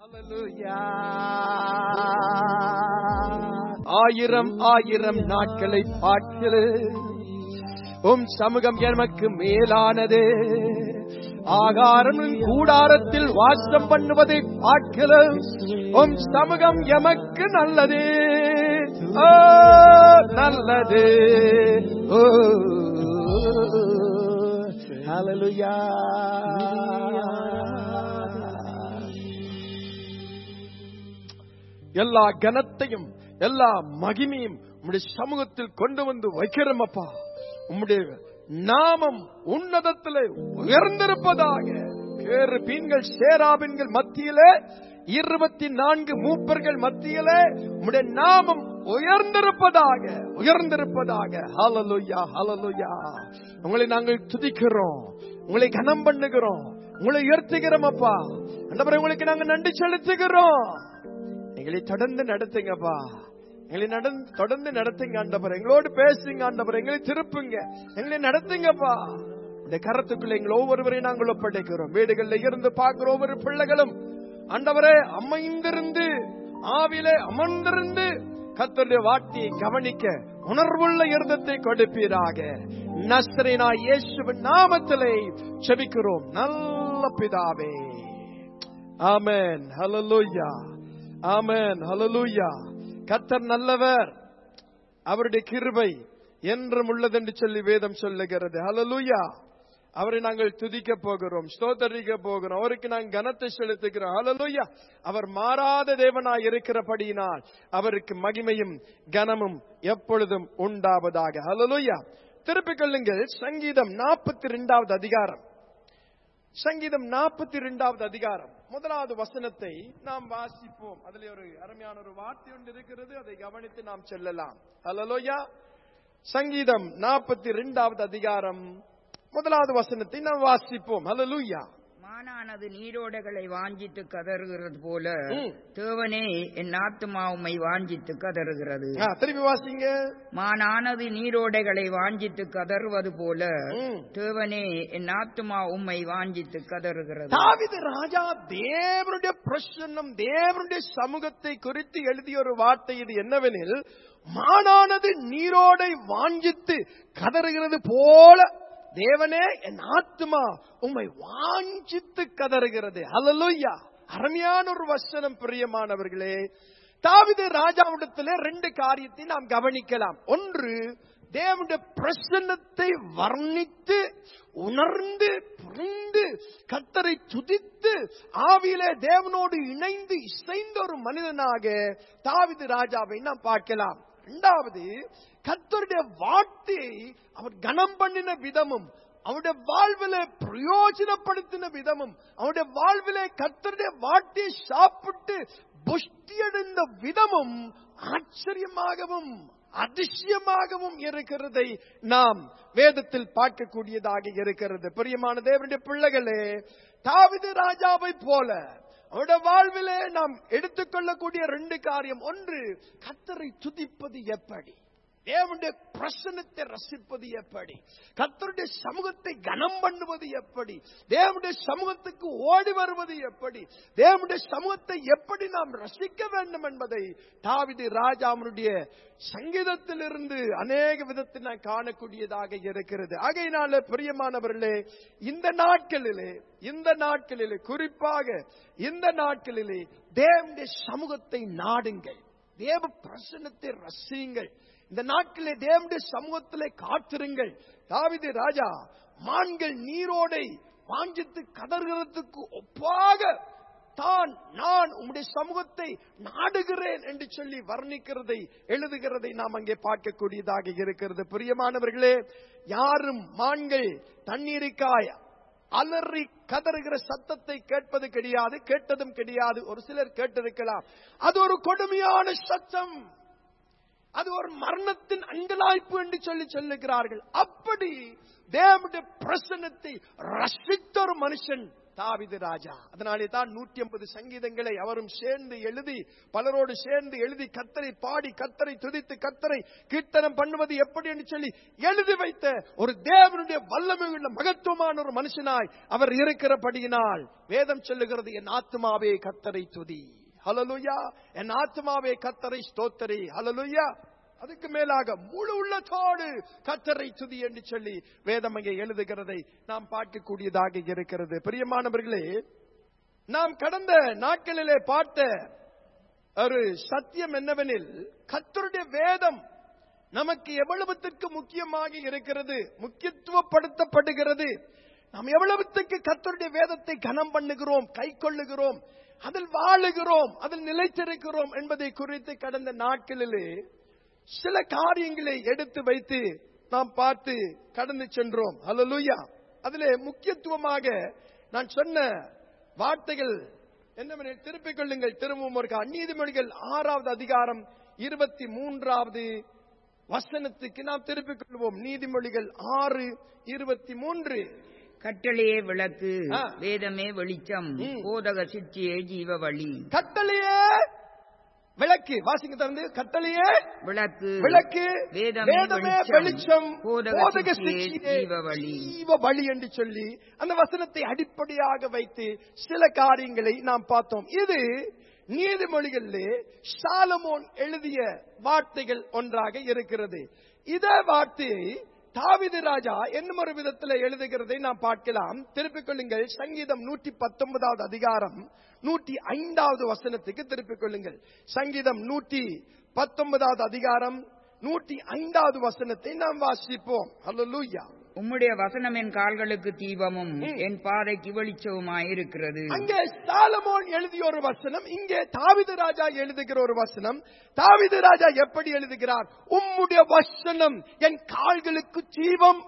ஆயிரம் ஆயிரம் நாட்களை பார்க்கிறது உம் சமூகம் எமக்கு மேலானது ஆகாரம் கூடாரத்தில் வாசம் பண்ணுவதை பார்க்கிறோம் உம் சமூகம் எமக்கு நல்லது ஓ, நல்லது ஓ ஹalleluya எல்லா கனத்தையும் எல்லா மகிமையும் உம்முடைய சமூகத்தில் கொண்டு வந்து வைக்கிறோம் அப்பா உம்முடைய நாமம் உன்னதத்திலே உயர்ந்திருப்பதாக வேறு பீன்கள் சேராபின்கள் மத்தியிலே இருபத்தி நான்கு மூப்பர்கள் மத்தியிலே உம்முடைய நாமம் உயர்ந்திருப்பதாக உயர்ந்திருப்பதாக ஹalleluya ஹalleluya உங்களை நாங்கள் துதிக்கிறோம் உங்களை கனம் பண்ணுகிறோம் உங்களை உயர்த்துகிறோம் அப்பா அண்டவரே உங்களுக்கு நாங்க நன்றி செலுத்துகிறோம் எங்களை தொடர்ந்து நடத்துங்கப்பா எங்களை நடந்து தொடர்ந்து நடத்துங்க ஆண்டவர் எங்களோடு பேசுங்க ஆண்டவர் எங்களை திருப்புங்க எங்களை நடத்துங்கப்பா இந்த கரத்துக்குள்ள எங்களை ஒவ்வொருவரையும் நாங்கள் ஒப்படைக்கிறோம் வீடுகள்ல இருந்து பார்க்கிற ஒவ்வொரு பிள்ளைகளும் ஆண்டவரே அமைந்திருந்து ஆவிலே அமர்ந்திருந்து கத்தருடைய வாட்டியை கவனிக்க உணர்வுள்ள இருதத்தை கொடுப்பீராக நஸ்ரேனா இயேசுவின் நாமத்திலே செபிக்கிறோம் நல்ல பிதாவே ஆமென் ஹalleluya ஆமென் ஹalleluya கர்த்தர் நல்லவர் அவருடைய கிருபை என்றும் உள்ளது என்று சொல்லி வேதம் சொல்லுகிறது ஹalleluya அவரை நாங்கள் துதிக்க போகிறோம் ஸ்தோத்தரிக்க போகிறோம் அவருக்கு நாங்கள் கனத்தை செலுத்துகிறோம் ஹalleluya அவர் மாறாத தேவனாய் இருக்கிறபடியினால் அவருக்கு மகிமையும் கனமும் எப்பொழுதும் உண்டாவதாக ஹalleluya திருப்பிக் கொள்ளுங்கள் சங்கீதம் நாற்பத்தி இரண்டாவது அதிகாரம் சங்கீதம் நாற்பத்தி இரண்டாவது அதிகாரம் முதலாவது வசனத்தை நாம் வாசிப்போம் அதில் ஒரு அருமையான ஒரு வார்த்தை ஒன்று இருக்கிறது அதை கவனித்து நாம் செல்லலாம் ஹalleluya சங்கீதம் நாற்பத்தி இரண்டாவது அதிகாரம் முதலாவது வசனத்தை நாம் வாசிப்போம் ஹalleluya மானானது நீரோடைகளை வாஞ்சித்து கதறுகிறது போல ம். தேவனே என் ஆத்துமா உம்மை வாஞ்சித்து கதறுகிறது ஆ, திருப்பி வாசிங்க மானானது நீரோடைகளை வாஞ்சித்து கதறுவது போல ம். தேவனே என் ஆத்துமா உம்மை வாஞ்சித்து கதறுகிறது தாவிது ராஜா தேவனுடைய பிரசன்னம் தேவனுடைய சமூகத்தை குறித்து எழுதிய ஒரு வார்த்தை இது என்னவெனில் மானானது நீரோடை வாஞ்சித்து கதறுகிறது போல தேவனே என் ஆத்மா உம்மை வாஞ்சித்து கதறுகிறது ஹalleluya அருமையான ஒரு வசனம் பிரியமானவர்களே தாவிது ராஜாவிடத்திலே ரெண்டு காரியத்தை நாம் கவனிக்கலாம் ஒன்று தேவனுடைய பிரசன்னத்தை வர்ணித்து உணர்ந்து புரிந்து கத்தரை துதித்து ஆவியிலே தேவனோடு இணைந்து இசைந்த ஒரு மனிதனாக தாவிது ராஜாவை நாம் பார்க்கலாம் இரண்டாவது கத்தருடைய வார்த்தையை அவர் கனம் பண்ணின விதமும் அவருடைய வாழ்விலே பிரயோஜனப்படுத்தின விதமும் அவருடைய வாழ்விலே கத்தருடைய வார்த்தையை சாப்பிட்டு புஷ்டியடைந்த விதமும் ஆச்சரியமாகவும் அதிசயமாகவும் இருக்கிறதை நாம் வேதத்தில் பார்க்கக்கூடியதாக இருக்கிறது பிரியமான தேவனுடைய பிள்ளைகளே தாவிது ராஜாவை போல அவருடைய வாழ்விலே நாம் எடுத்துக்கொள்ளக்கூடிய ரெண்டு காரியம் ஒன்று கத்தரை துதிப்பது எப்படி தேவனுடைய பிரசனத்தை ரசிப்பது எப்படி கத்தருடைய சமூகத்தை கனம் பண்ணுவது எப்படி தேவனுடைய சமூகத்துக்கு ஓடி வருவது எப்படி தேவனுடைய சமூகத்தை எப்படி நாம் ரசிக்க வேண்டும் என்பதை தாவிது ராஜாமனுடைய சங்கீதத்திலிருந்து அநேக விதத்தில் நான் காணக்கூடியதாக இருக்கிறது ஆகையினால பிரியமானவர்களே இந்த நாட்களிலே இந்த நாட்களிலே குறிப்பாக இந்த நாட்களிலே தேவனுடைய சமூகத்தை நாடுங்கள் தேவ பிரசனத்தை ரசியுங்கள் இந்த நாட்களிலே தேவனுடைய சமூகத்திலே காத்திருங்கள் தாவிது ராஜா மான்கள் நீரோடை வாஞ்சித்து கதறுகிறதுக்கு ஒப்பாக தான் நான் உம்முடைய சமூகத்தை நாடுகிறேன் என்று சொல்லி வர்ணிக்கிறதை எழுதுகிறதை நாம் அங்கே பார்க்கக்கூடியதாக இருக்கிறது பிரியமானவர்களே யாரும் மான்கள் தண்ணீருக்காய் அலறி கதறுகிற சத்தத்தை கேட்பது கிடையாது கேட்டதும் கிடையாது ஒரு சிலர் கேட்டிருக்கலாம் அது ஒரு கொடுமையான சத்தம் அது ஒரு மரணத்தின் அங்கலாய்ப்பு என்று சொல்லி சொல்லுகிறார்கள் அப்படி தேவனுடைய பிரசன்னத்தை ரசித்த ஒரு மனுஷன் தாவிது ராஜா அதனாலே தான் நூற்றி ஐம்பது சங்கீதங்களை அவரும் சேர்ந்து எழுதி பலரோடு சேர்ந்து எழுதி கத்தரை பாடி கத்தரை துதித்து கத்தரை கீர்த்தனம் பண்ணுவது எப்படி என்று சொல்லி எழுதி வைத்த ஒரு தேவனுடைய வல்லமை உள்ள மகத்துவமான ஒரு மனுஷனாய் அவர் இருக்கிறபடியினால் வேதம் சொல்லுகிறது என் ஆத்மாவே கத்தரை துதி ஹலலுயா என் ஆத்மாவே கத்தரை ஸ்தோத்தரி ஹலலுயா அதுக்கு மேலாக முழு உள்ளத்தோடு கத்தரை துதி என்று சொல்லி வேதம் அங்கே எழுதுகிறதை நாம் பார்க்கக்கூடியதாக இருக்கிறது பிரியமானவர்களே நாம் கடந்த நாட்களிலே பார்த்த ஒரு சத்தியம் என்னவெனில் கத்தருடைய வேதம் நமக்கு எவ்வளவுத்திற்கு முக்கியமாக இருக்கிறது முக்கியத்துவப்படுத்தப்படுகிறது நாம் எவ்வளவுத்துக்கு கத்தருடைய வேதத்தை கனம் பண்ணுகிறோம் கை கொள்ளுகிறோம் அதில் வாழுகிறோம் அதில் நிலைத்திருக்கிறோம் என்பதை குறித்து கடந்த நாட்களிலே சில காரியங்களை எடுத்து வைத்து நாம் பார்த்து கடந்து சென்றோம் ஹalleluya அதிலே முக்கியத்துவமாக நான் சொன்ன வார்த்தைகள் என்னவெனில் திருப்பிக் கொள்ளுங்கள் திரும்பவும் ஒரு நீதிமொழிகள் ஆறாவது அதிகாரம் இருபத்தி மூன்றாவது வசனத்துக்கு நாம் திருப்பிக் கொள்வோம் நீதிமொழிகள் ஆறு இருபத்தி மூன்று கட்டளையே விளக்கு ஆ. வேதமே வெளிச்சம் ம். போதக சிற்றியே ஜீவ வழி கட்டளையே விளக்கு வாசிங்க திறந்து கட்டளையே விளக்கு விளக்கு வேதமே வேதமே வெளிச்சம், வெளிச்சம் போதக போதக சிஷ்டியே சிஷ்டியே ஜீவ வழி. ஜீவ வழி என்று சொல்லி அந்த வசனத்தை அடிப்படையாக வைத்து சில காரியங்களை நாம் பார்த்தோம் இது நீதிமொழிகளிலே சாலமோன் எழுதிய வார்த்தைகள் ஒன்றாக இருக்கிறது இதே வார்த்தையை தாவிது ராஜா என்னும் ஒரு விதத்தில் எழுதுகிறதை நாம் பார்க்கலாம் திருப்பிக் கொள்ளுங்கள் சங்கீதம் நூற்றி பத்தொன்பதாவது அதிகாரம் நூற்றி ஐந்தாவது வசனத்துக்கு திருப்பிக் கொள்ளுங்கள் சங்கீதம் நூற்றி பத்தொன்பதாவது அதிகாரம் நூற்றி ஐந்தாவது வசனத்தை நாம் வாசிப்போம் அல்லூயா உம்முடைய வசனம் என் கால்களுக்கு தீபமும் ம். என் பாதைக்கு வெளிச்சவுமாயிருக்கிறது அங்கே சாலமோன் எழுதிய ஒரு வசனம் இங்கே தாவிது ராஜா எழுதுகிற ஒரு வசனம் தாவிது ராஜா எப்படி எழுதுகிறார் உம்முடைய வசனம் என் கால்களுக்கு ஜீவம்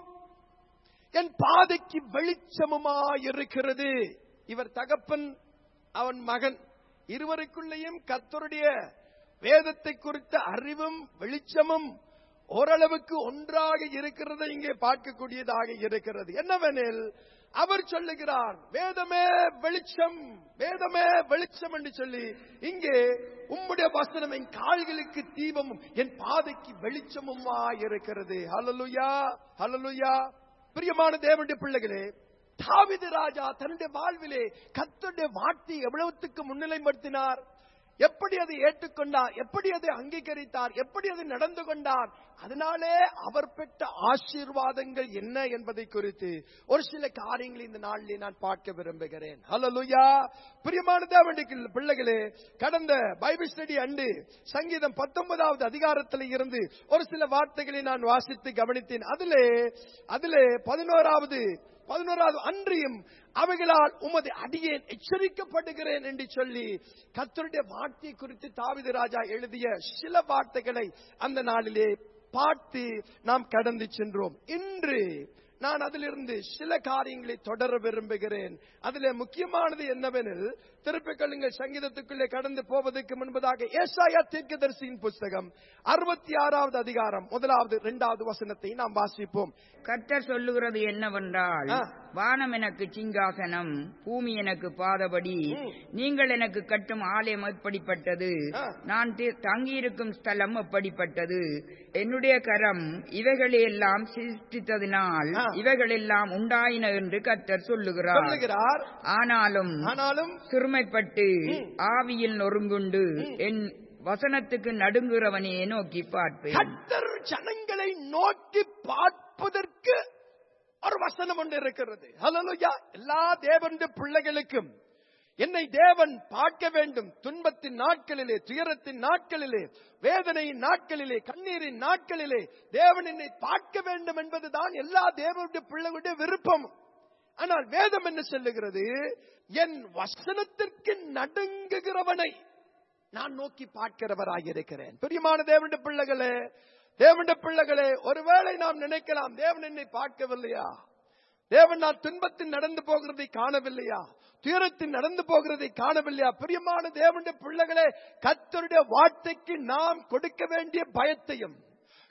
என் பாதைக்கு வெளிச்சமுமாயிருக்கிறது இவர் தகப்பன் அவன் மகன் இருவருக்குள்ளேயும் கத்தருடைய வேதத்தை குறித்த அறிவும் வெளிச்சமும் ஓரளவுக்கு ஒன்றாக இருக்கிறது இங்கே பார்க்கக்கூடியதாக இருக்கிறது என்னவெனில் அவர் சொல்லுகிறார் வேதமே வெளிச்சம் வேதமே வெளிச்சம் என்று சொல்லி இங்கே உம்முடைய வசனம் என் கால்களுக்கு தீபமும் என் பாதைக்கு வெளிச்சமுமா இருக்கிறது ஹalleluya ஹalleluya பிரியமான தேவனுடைய பிள்ளைகளே தாவிது ராஜா தன்னுடைய வாழ்விலே கர்த்தருடைய வார்த்தை எவ்வளவுத்துக்கு முன்னிலைப்படுத்தினார் எப்படி அதை ஏற்றுக்கொண்டார் எப்படி அதை அங்கீகரித்தார் எப்படி அதை நடந்து கொண்டார் அதனாலே அவர் பெற்ற ஆசீர்வாதங்கள் என்ன என்பதை குறித்து ஒரு சில காரியங்களை இந்த நாளிலே நான் பார்க்க விரும்புகிறேன் ஹalleluya பிரியமான தேவனுடைய பிள்ளைகளே கடந்த பைபிள் ஸ்டடி அண்டு சங்கீதம் பத்தொன்பதாவது அதிகாரத்தில் இருந்து ஒரு சில வார்த்தைகளை நான் வாசித்து கவனித்தேன் அதிலே அதிலே பதினோராவது பதினோராவது அன்றியும் அவைகளால் உமது அடியேன் எச்சரிக்கப்படுகிறேன் என்று சொல்லி கர்த்தருடைய வார்த்தை குறித்து தாவிது ராஜா எழுதிய சில வார்த்தைகளை அந்த நாளிலே பார்த்து நாம் கடந்து சென்றோம் இன்று நான் அதிலிருந்து சில காரியங்களை தொடர விரும்புகிறேன் அதிலே முக்கியமானது என்னவெனில் திருப்பிக் கொள்ளுங்கள் சங்கீதத்துக்குள்ளே கடந்து போவதற்கு முன்பதாக ஏசாயா தீர்க்கதரிசியின் புஸ்தகம் அறுபத்தி ஆறாவது அதிகாரம் முதலாவது இரண்டாவது வசனத்தை நாம் வாசிப்போம் கர்த்தர் சொல்லுகிறது என்னவென்றால் ஆ. வானம் எனக்கு சிங்காசனம் பூமி எனக்கு பாதபடி ம். நீங்கள் எனக்கு கட்டும் ஆலயம் எப்படிப்பட்டது ஆ. நான் தி- தங்கியிருக்கும் ஸ்தலம் எப்படிப்பட்டது என்னுடைய கரம் இவைகளையெல்லாம் சிருஷ்டித்ததினால் ஆ. இவைகளெல்லாம் உண்டாயின என்று கர்த்தர் சொல்லுகிறார் சொல்லுகிறார் ஆனாலும் ஆனாலும் சிறுமைப்பட்டு ம். ஆவியில் நொறுங்குண்டு ம். என் வசனத்துக்கு நடுங்குறவனையே நோக்கி பார்ப்பேன் கர்த்தர் ஜனங்களை நோக்கி பார்ப்பதற்கு ஒரு வசனம் ஒன்று இருக்கிறது ஹalleluya எல்லா தேவனுடைய பிள்ளைகளுக்கும் என்னை தேவன் பார்க்க வேண்டும் துன்பத்தின் நாட்களிலே துயரத்தின் நாட்களிலே வேதனையின் நாட்களிலே கண்ணீரின் நாட்களிலே தேவன் என்னை பார்க்க வேண்டும் என்பதுதான் எல்லா தேவனுடைய பிள்ளைகளுடைய விருப்பம் ஆனால் வேதம் என்ன சொல்லுகிறது என் வசனத்திற்கு நடுங்குகிறவனை நான் நோக்கி பார்க்கிறவராக இருக்கிறேன் பிரியமான தேவனுடைய பிள்ளைகளே தேவனுடைய பிள்ளைகளே ஒருவேளை நாம் நினைக்கலாம் தேவன் என்னை பார்க்கவில்லையா தேவன் நான் துன்பத்தில் நடந்து போகிறதை காணவில்லையா துயரத்தில் நடந்து போகிறதை காணவில்லையா பிரியமான தேவனுடைய பிள்ளைகளே கர்த்தருடைய வார்த்தைக்கு நாம் கொடுக்க வேண்டிய பயத்தையும்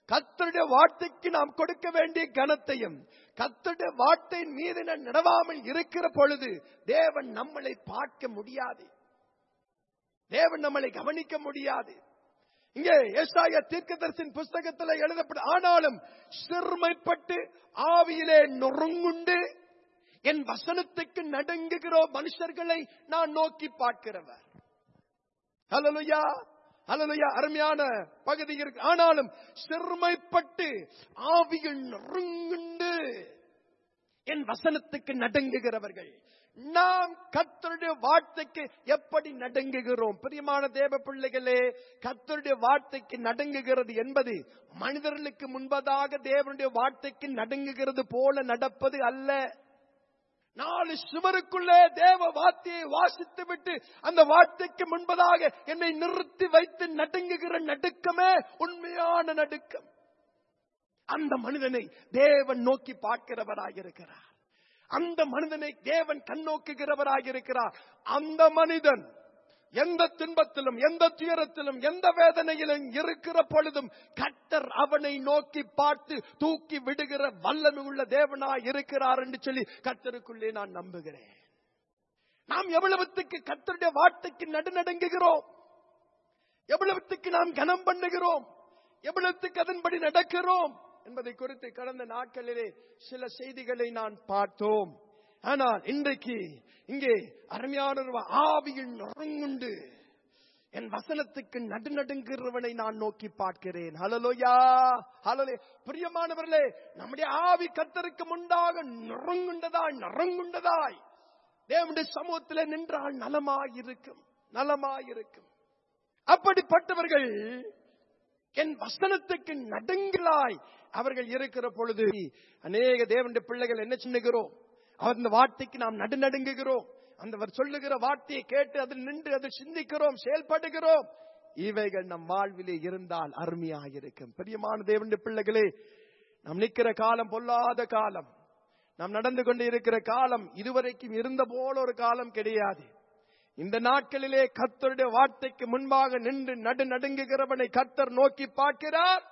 கத்தருடைய வார்த்தைக்கு நாம் கொடுக்க வேண்டிய கனத்தையும் கத்தருடைய வார்த்தையின் மீது நாம் நடவாமல் இருக்கிற பொழுது தேவன் நம்மளை பார்க்க முடியாது தேவன் நம்மளை கவனிக்க முடியாது இங்கே ஏசாயா தீர்க்கதரிசின் புஸ்தகத்தில் எழுதப்படும் ஆனாலும் சிறுமைப்பட்டு ஆவியிலே நொறுங்குண்டு என் வசனத்துக்கு நடுங்குகிற மனுஷர்களை நான் நோக்கி பார்க்கிறவர் ஹalleluya ஹalleluya அருமையான பகுதி இருக்கு ஆனாலும் சிறுமைப்பட்டு ஆவியில் நொறுங்குண்டு என் வசனத்துக்கு நடுங்குகிறவர்கள் நாம் கத்தருடைய வார்த்தைக்கு எப்படி நடுங்குகிறோம் பிரியமான தேவ பிள்ளைகளே கத்தருடைய வார்த்தைக்கு நடுங்குகிறது என்பது மனிதர்களுக்கு முன்பதாக தேவனுடைய வார்த்தைக்கு நடுங்குகிறது போல நடப்பது அல்ல நாலு சுவருக்குள்ளே தேவ வார்த்தையை வாசித்து விட்டு அந்த வார்த்தைக்கு முன்பதாக என்னை நிறுத்தி வைத்து நடுங்குகிற நடுக்கமே உண்மையான நடுக்கம் அந்த மனிதனை தேவன் நோக்கி பார்க்கிறவராக இருக்கிறார் அந்த மனிதனை தேவன் கண்ணோக்குகிறவராக இருக்கிறார் அந்த மனிதன் எந்த துன்பத்திலும் எந்த துயரத்திலும் எந்த வேதனையிலும் இருக்கிற பொழுதும் கட்டர் அவனை நோக்கி பார்த்து தூக்கி விடுகிற வல்லமை உள்ள தேவனாய் இருக்கிறார் என்று சொல்லி கத்தருக்குள்ளே நான் நம்புகிறேன் நாம் எவ்வளவுத்துக்கு கத்தருடைய வார்த்தைக்கு நடுநடுங்குகிறோம் எவ்வளவுத்துக்கு நாம் கனம் பண்ணுகிறோம் எவ்வளவுத்துக்கு அதன்படி நடக்கிறோம் என்பதை குறித்து கடந்த நாட்களிலே சில செய்திகளை நான் பார்த்தோம் ஆனால் இன்றைக்கு இங்கே அருமையான ஒரு ஆவியில் நுறங்குண்டு என் வசனத்துக்கு நடுநடுங்கிறவனை நான் நோக்கி பார்க்கிறேன் ஹலலோயா ஹலலே பிரியமானவர்களே நம்முடைய ஆவி கத்தருக்கு முன்பாக நுறங்குண்டதாய் நுறங்குண்டதாய் தேவனுடைய சமூகத்தில் நின்றால் நலமாயிருக்கும் நலமாயிருக்கும் அப்படிப்பட்டவர்கள் என் வசனத்துக்கு நடுங்களாய் அவர்கள் இருக்கிற பொழுது அநேக தேவனுடைய பிள்ளைகள் என்ன சின்னுகிறோம் அந்த வார்த்தைக்கு நாம் நடுநடுங்குகிறோம் அந்த சொல்லுகிற வார்த்தையை கேட்டு அதில் நின்று அதில் சிந்திக்கிறோம் செயல்படுகிறோம் இவைகள் நம் வாழ்விலே இருந்தால் அருமையாயிருக்கும் பிரியமான தேவனுடைய பிள்ளைகளே நாம் நிற்கிற காலம் பொல்லாத காலம் நாம் நடந்து கொண்டு இருக்கிற காலம் இதுவரைக்கும் இருந்த போல ஒரு காலம் கிடையாது இந்த நாட்களிலே கத்தருடைய வார்த்தைக்கு முன்பாக நின்று நடு நடுங்குகிறவனை கத்தர் நோக்கி பார்க்கிறார்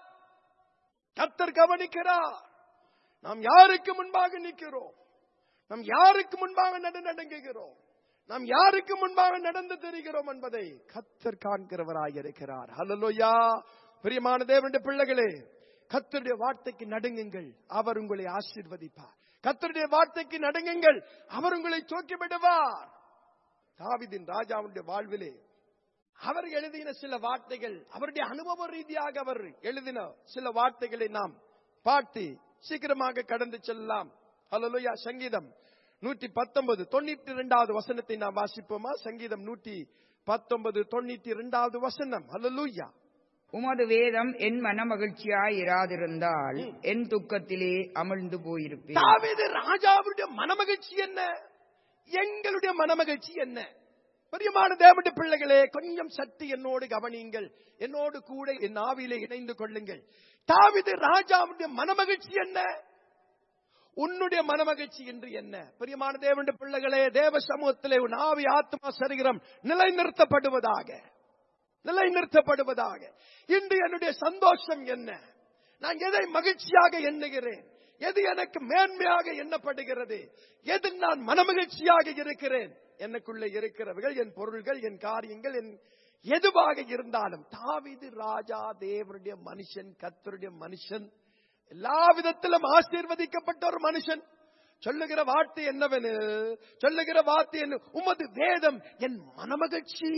கத்தர் கவனிக்கிறார் நாம் யாருக்கு முன்பாக நிற்கிறோம் நாம் யாருக்கு முன்பாக நடு நடுங்குகிறோம் நாம் யாருக்கு முன்பாக நடந்து தெரிகிறோம் என்பதை கத்தர் காண்கிறவராய் இருக்கிறார் ஹலலோயா பிரியமான தேவனுடைய பிள்ளைகளே கத்தருடைய வார்த்தைக்கு நடுங்குங்கள் அவர் உங்களை ஆசீர்வதிப்பார் கத்தருடைய வார்த்தைக்கு நடுங்குங்கள் அவர் உங்களை தூக்கி விடுவார் தாவிதின் ராஜாவுடைய வாழ்விலே அவர் எழுதின சில வார்த்தைகள் அவருடைய அனுபவ ரீதியாக அவர் எழுதின சில வார்த்தைகளை நாம் பாட்டி சீக்கிரமாக கடந்து செல்லலாம் ஹலோயா சங்கீதம் நூற்றி பத்தொன்பது தொண்ணூத்தி இரண்டாவது வசனத்தை நாம் வாசிப்போமா சங்கீதம் நூற்றி பத்தொன்பது தொண்ணூத்தி இரண்டாவது வசனம் ஹலலூயா உமது வேதம் என் மனமகிழ்ச்சியாய் இராதிருந்தால் என் துக்கத்திலே அமிழ்ந்து போயிருப்பேன் தாவீது ராஜாவுடைய மனமகிழ்ச்சி என்ன எங்களுடைய மனமகிழ்ச்சி என்ன பிரியமான தேவனுடைய பிள்ளைகளே கொஞ்சம் சற்று என்னோடு கவனியுங்கள் என்னோடு கூட என் ஆவியிலே இணைந்து கொள்ளுங்கள் தாவிது ராஜாவுடைய மனமகிழ்ச்சி என்ன உன்னுடைய மனமகிழ்ச்சி என்று என்ன பிரியமான தேவனுடைய பிள்ளைகளே தேவ சமூகத்திலே உன் ஆவி ஆத்மா சரீரம் நிலைநிறுத்தப்படுவதாக நிலைநிறுத்தப்படுவதாக இன்று என்னுடைய சந்தோஷம் என்ன நான் எதை மகிழ்ச்சியாக எண்ணுகிறேன் எது எனக்கு மேன்மையாக எண்ணப்படுகிறது எது நான் மனமகிழ்ச்சியாக இருக்கிறேன் எனக்குள்ள இருக்கிறவர்கள் என் பொருள்கள் என் காரியங்கள் என் எதுவாக இருந்தாலும் தாவிது ராஜா தேவனுடைய மனுஷன் கத்தருடைய மனுஷன் எல்லா விதத்திலும் ஆசீர்வதிக்கப்பட்ட ஒரு மனுஷன் சொல்லுகிற வார்த்தை என்னவெனு சொல்லுகிற வார்த்தை என்ன உமது வேதம் என் மனமகிழ்ச்சி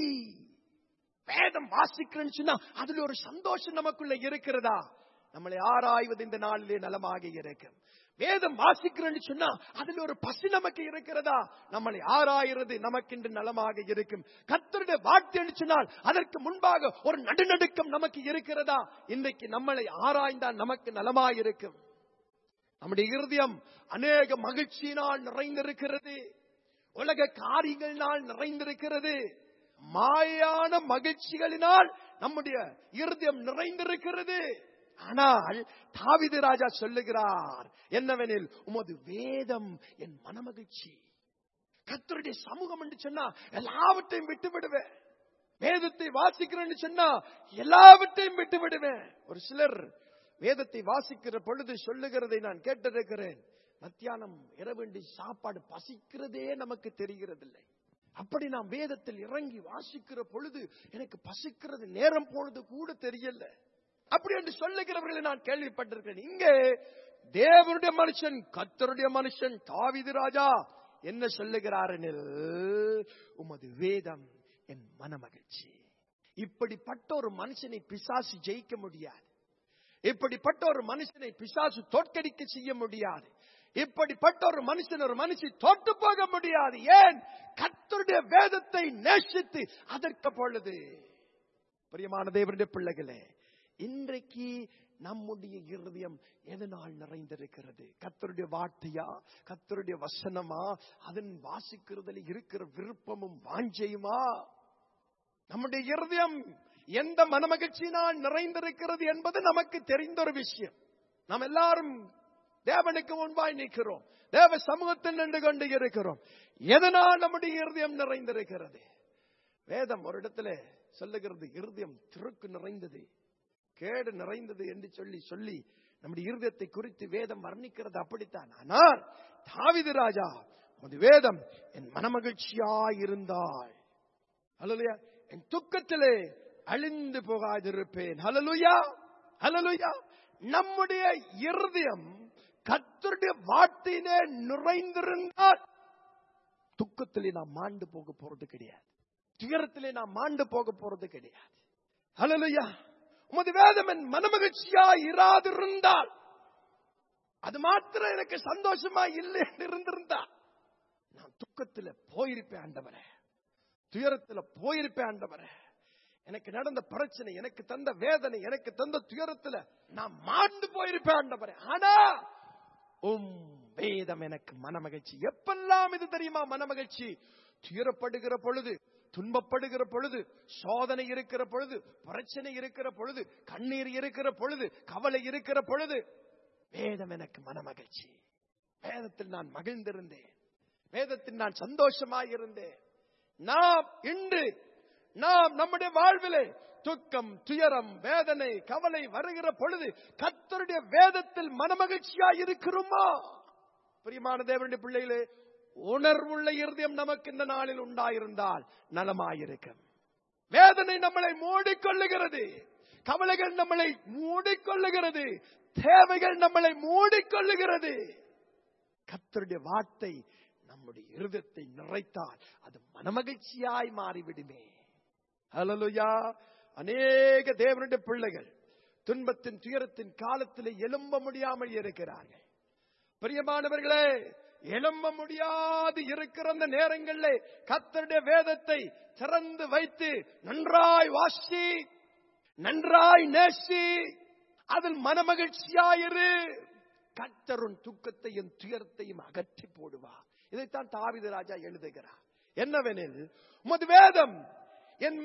வேதம் வாசிக்கிறேன்னு சொன்னா அதுல ஒரு சந்தோஷம் நமக்குள்ள இருக்கிறதா நம்மளை ஆராய்வது இந்த நாளிலே நலமாக இருக்கும் வேதம் வாசிக்கிறேன்னு சொன்னா அதுல ஒரு பசி நமக்கு இருக்கிறதா நம்மளை ஆராயிறது நமக்கு இன்று நலமாக இருக்கும் கத்தருடைய வார்த்தை சொன்னால் அதற்கு முன்பாக ஒரு நடுநடுக்கம் நமக்கு இருக்கிறதா இன்றைக்கு நம்மளை ஆராய்ந்தால் நமக்கு நலமாயிருக்கும் நம்முடைய இருதயம் அநேக மகிழ்ச்சியினால் நிறைந்திருக்கிறது உலக காரியங்களினால் நிறைந்திருக்கிறது மாயான மகிழ்ச்சிகளினால் நம்முடைய இருதயம் நிறைந்திருக்கிறது ஆனால் தாவிது ராஜா சொல்லுகிறார் என்னவெனில் உமது வேதம் என் மனமகிழ்ச்சி கத்தருடைய சமூகம் என்று சொன்னா எல்லாவற்றையும் விட்டு விடுவேன் வேதத்தை வாசிக்கிறேன்னு சொன்னா எல்லாவற்றையும் விட்டு விடுவேன் ஒரு சிலர் வேதத்தை வாசிக்கிற பொழுது சொல்லுகிறதை நான் கேட்டிருக்கிறேன் மத்தியானம் இரவேண்டி சாப்பாடு பசிக்கிறதே நமக்கு தெரிகிறதில்லை அப்படி நாம் வேதத்தில் இறங்கி வாசிக்கிற பொழுது எனக்கு பசிக்கிறது நேரம் போனது கூட தெரியல அப்படி என்று சொல்லுகிறவர்களை நான் கேள்விப்பட்டிருக்கிறேன் இங்கே தேவனுடைய மனுஷன் கத்தருடைய மனுஷன் தாவிது ராஜா என்ன சொல்லுகிறார் எனில் உமது வேதம் என் மனமகிழ்ச்சி இப்படிப்பட்ட ஒரு மனுஷனை பிசாசு ஜெயிக்க முடியாது இப்படிப்பட்ட ஒரு மனுஷனை பிசாசு தோற்கடிக்க செய்ய முடியாது இப்படிப்பட்ட ஒரு மனுஷன் ஒரு மனுஷி தோற்று போக முடியாது ஏன் கர்த்தருடைய வேதத்தை நேசித்து அதற்கு பொழுது பிரியமான தேவனுடைய பிள்ளைகளே இன்றைக்கு நம்முடைய இருதயம் எதனால் நிறைந்திருக்கிறது கர்த்தருடைய வார்த்தையா கர்த்தருடைய வசனமா அதன் வாசிக்கிறதுல இருக்கிற விருப்பமும் வாஞ்சையுமா நம்முடைய இருதயம் எந்த மனமகிழ்ச்சியினால் நிறைந்திருக்கிறது என்பது நமக்கு தெரிந்த ஒரு விஷயம் நாம் எல்லாரும் தேவனுக்கு முன்பாய் நிற்கிறோம் தேவ சமூகத்தில் நின்று கொண்டு இருக்கிறோம் எதனால் நம்முடைய இருதயம் நிறைந்திருக்கிறது வேதம் ஒரு இடத்துல சொல்லுகிறது இருதயம் திருக்கு நிறைந்தது கேடு நிறைந்தது என்று சொல்லி சொல்லி நம்முடைய இருதயத்தை குறித்து வேதம் வர்ணிக்கிறது அப்படித்தான் ஆனால் தாவிது ராஜா உமது வேதம் என் மனமகிழ்ச்சியாயிருந்தாள் ஹalleluya என் துக்கத்திலே அழிந்து போகாதிருப்பேன் ஹalleluya ஹalleluya நம்முடைய இருதயம் கர்த்தருடைய வார்த்தையிலே நிறைந்திருந்தால் துக்கத்திலே நாம் மாண்டு போக போறது கிடையாது துயரத்திலே நாம் மாண்டு போக போறது கிடையாது ஹalleluya உமது வேதம் என் மனமகிழ்ச்சியா இராதிருந்தால் அது மாத்திரம் எனக்கு சந்தோஷமா இல்லை என்று இருந்திருந்தா நான் துக்கத்துல போயிருப்பேன் ஆண்டவரே துயரத்துல போயிருப்பேன் ஆண்டவரே எனக்கு நடந்த பிரச்சனை எனக்கு தந்த வேதனை எனக்கு தந்த துயரத்துல நான் மாண்டு போயிருப்பேன் ஆண்டவரே ஆனா உம் வேதம் எனக்கு மனமகிழ்ச்சி எப்பெல்லாம் இது தெரியுமா மனமகிழ்ச்சி துயரப்படுகிற பொழுது துன்பப்படுகிற பொழுது சோதனை இருக்கிற பொழுது பிரச்சனை இருக்கிற பொழுது கண்ணீர் இருக்கிற பொழுது கவலை இருக்கிற பொழுது வேதம் எனக்கு மனமகிழ்ச்சி வேதத்தில் நான் மகிழ்ந்திருந்தேன் வேதத்தில் நான் சந்தோஷமாயிருந்தேன் நாம் இன்று நாம் நம்முடைய வாழ்விலே துக்கம் துயரம் வேதனை கவலை வருகிற பொழுது கர்த்தருடைய வேதத்தில் மனமகிழ்ச்சியா இருக்கிறோமா பிரியமான தேவனுடைய பிள்ளைகளே உணர்வுள்ள இருதயம் நமக்கு இந்த நாளில் உண்டாயிருந்தால் நலமாயிருக்கும் வேதனை நம்மளை மூடிக்கொள்ளுகிறது கவலைகள் நம்மளை மூடிக்கொள்ளுகிறது தேவைகள் நம்மளை மூடிக்கொள்ளுகிறது கர்த்தருடைய வார்த்தை நம்முடைய இருதயத்தை நிறைத்தால் அது மனமகிழ்ச்சியாய் மாறிவிடுமே ஹalleluya அநேக தேவனுடைய பிள்ளைகள் துன்பத்தின் துயரத்தின் காலத்தில் எழும்ப முடியாமல் இருக்கிறார்கள் பிரியமானவர்களே எழும்ப முடியாது இருக்கிற அந்த நேரங்களிலே கர்த்தருடைய வேதத்தை திறந்து வைத்து நன்றாய் வாசி நன்றாய் நேசி அதில் மனமகிழ்ச்சியாயிரு கர்த்தருன் துக்கத்தையும் துயரத்தையும் அகற்றி போடுவார் இதைத்தான் தாவித ராஜா எழுதுகிறார் என்னவெனில் உமது வேதம் என்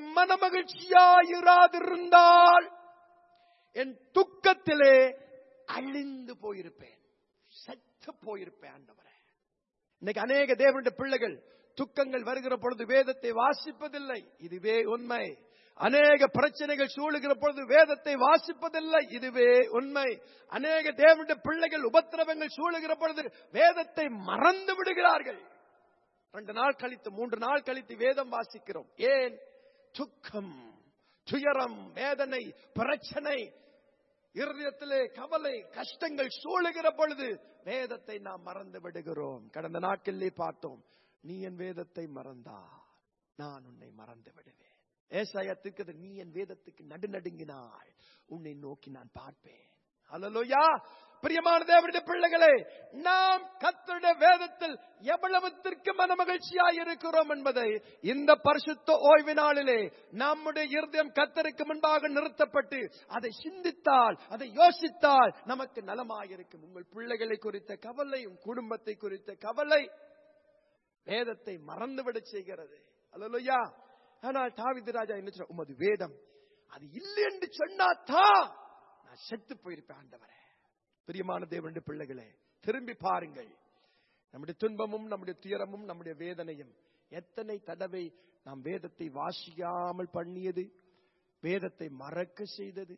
மனமகிழ்ச்சியாயிராதிருந்தால் என் துக்கத்திலே அழிந்து போயிருப்பேன் செத்து போயிருப்பேன் ஆண்டவரே இன்னைக்கு அநேக தேவனுடைய பிள்ளைகள் துக்கங்கள் வருகிற பொழுது வேதத்தை வாசிப்பதில்லை இதுவே உண்மை அநேக பிரச்சனைகள் சூழுகிற பொழுது வேதத்தை வாசிப்பதில்லை இதுவே உண்மை அநேக தேவனுடைய பிள்ளைகள் உபத்திரவங்கள் சூழுகிற பொழுது வேதத்தை மறந்து விடுகிறார்கள் ரெண்டு நாள் கழித்து மூன்று நாள் கழித்து வேதம் வாசிக்கிறோம் ஏன் துக்கம் துயரம் வேதனை பிரச்சனை இருதயத்திலே கவலை கஷ்டங்கள் சூழுகிற பொழுது வேதத்தை நாம் மறந்து விடுகிறோம் கடந்த நாட்களிலே பார்த்தோம் நீ என் வேதத்தை மறந்தா நான் உன்னை மறந்து விடுவேன் ஏசாயத்துக்கு நீ என் வேதத்துக்கு நடுநடுங்கினாய் உன்னை நோக்கி நான் பார்ப்பேன் ஹalleluya பிரியமான தேவனுடைய பிள்ளைகளே நாம் கர்த்தருடைய வேதத்தில் எவ்வளவுத்திற்கு மனமகிழ்ச்சியாய் இருக்கிறோம் என்பதை இந்த பரிசுத்த ஓய்வு நாளிலே நம்முடைய இருதயம் கர்த்தருக்கு முன்பாக நிறுத்தப்பட்டு அதை சிந்தித்தால் அதை யோசித்தால் நமக்கு நலமாயிருக்கும் உங்கள் பிள்ளைகளை குறித்த கவலை உன் குடும்பத்தை குறித்த கவலை வேதத்தை மறந்துவிடச் செய்கிறது அல்லையா ஆனால் தாவிது ராஜா என்ன சொல்ற உமது வேதம் அது இல்லை என்று சொன்னாதான் நான் செத்து போயிருப்பேன் ஆண்டவரே பிரியமான தேவனுடைய பிள்ளைகளே திரும்பி பாருங்கள் நம்முடைய துன்பமும் நம்முடைய துயரமும் நம்முடைய வேதனையும் எத்தனை தடவை நாம் வேதத்தை வாசிக்காமல் பண்ணியது வேதத்தை மறக்க செய்தது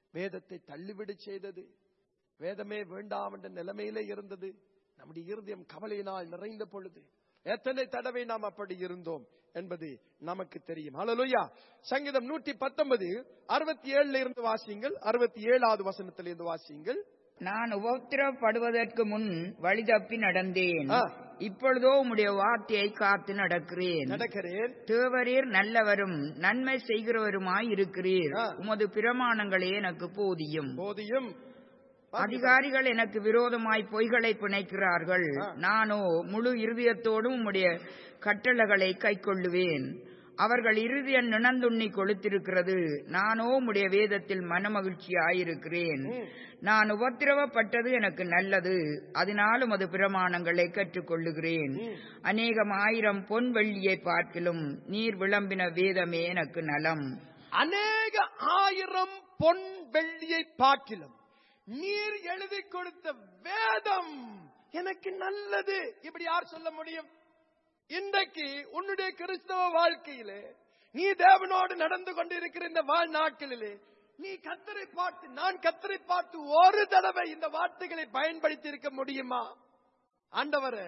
வேதத்தை தள்ளிவிட செய்தது வேதமே வேண்டாம் என்ற நிலைமையிலே இருந்தது நம்முடைய இருதயம் கவலையினால் நிறைந்த பொழுது எத்தனை தடவை நாம் அப்படி இருந்தோம் என்பது நமக்கு தெரியும் ஹalleluya சங்கீதம் நூற்றி பத்தொன்பது அறுபத்தி ஏழுல இருந்து வாசியுங்கள் அறுபத்தி ஏழாவது வசனத்திலிருந்து இருந்து வாசியுங்கள் நான் உபத்திரப்படுவதற்கு முன் வழி தப்பி நடந்தேன் ஆ. இப்பொழுதோ உம்முடைய வார்த்தையை காத்து நடக்கிறேன் நடக்கிறேன் தேவரீர் நல்லவரும் நன்மை செய்கிறவருமாய் இருக்கிறீர் ஆ. உமது பிரமாணங்களே எனக்கு போதியும் போதியும் அதிகாரிகள் எனக்கு விரோதமாய் பொய்களை பிணைக்கிறார்கள் ஆ. நானோ முழு இருதயத்தோடும் உம்முடைய கட்டளைகளை கைக்கொள்ளுவேன் அவர்கள் இருதயம் நிணந்துண்ணி கொளுத்திருக்கிறது நானோ உம்முடைய வேதத்தில் மனமகிழ்ச்சியாயிருக்கிறேன் ம். நான் உபத்திரவப்பட்டது எனக்கு நல்லது அதனால் உமது பிரமாணங்களை கற்றுக்கொள்ளுகிறேன் ம். அநேகம் ஆயிரம் பொன் வெள்ளியை பார்க்கிலும் நீர் விளம்பின வேதமே எனக்கு நலம் அநேக ஆயிரம் பொன் வெள்ளியை பார்க்கிலும் நீர் எழுதி கொடுத்த வேதம் எனக்கு நல்லது இப்படி யார் சொல்ல முடியும் இன்றைக்கு உன்னுடைய கிறிஸ்தவ வாழ்க்கையிலே நீ தேவனோடு நடந்து கொண்டிருக்கிற இந்த வாழ்நாட்களிலே நீ கத்தரை பார்த்து நான் கத்தரை பார்த்து ஒரு தடவை இந்த வார்த்தைகளை பயன்படுத்தி இருக்க முடியுமா ஆண்டவரே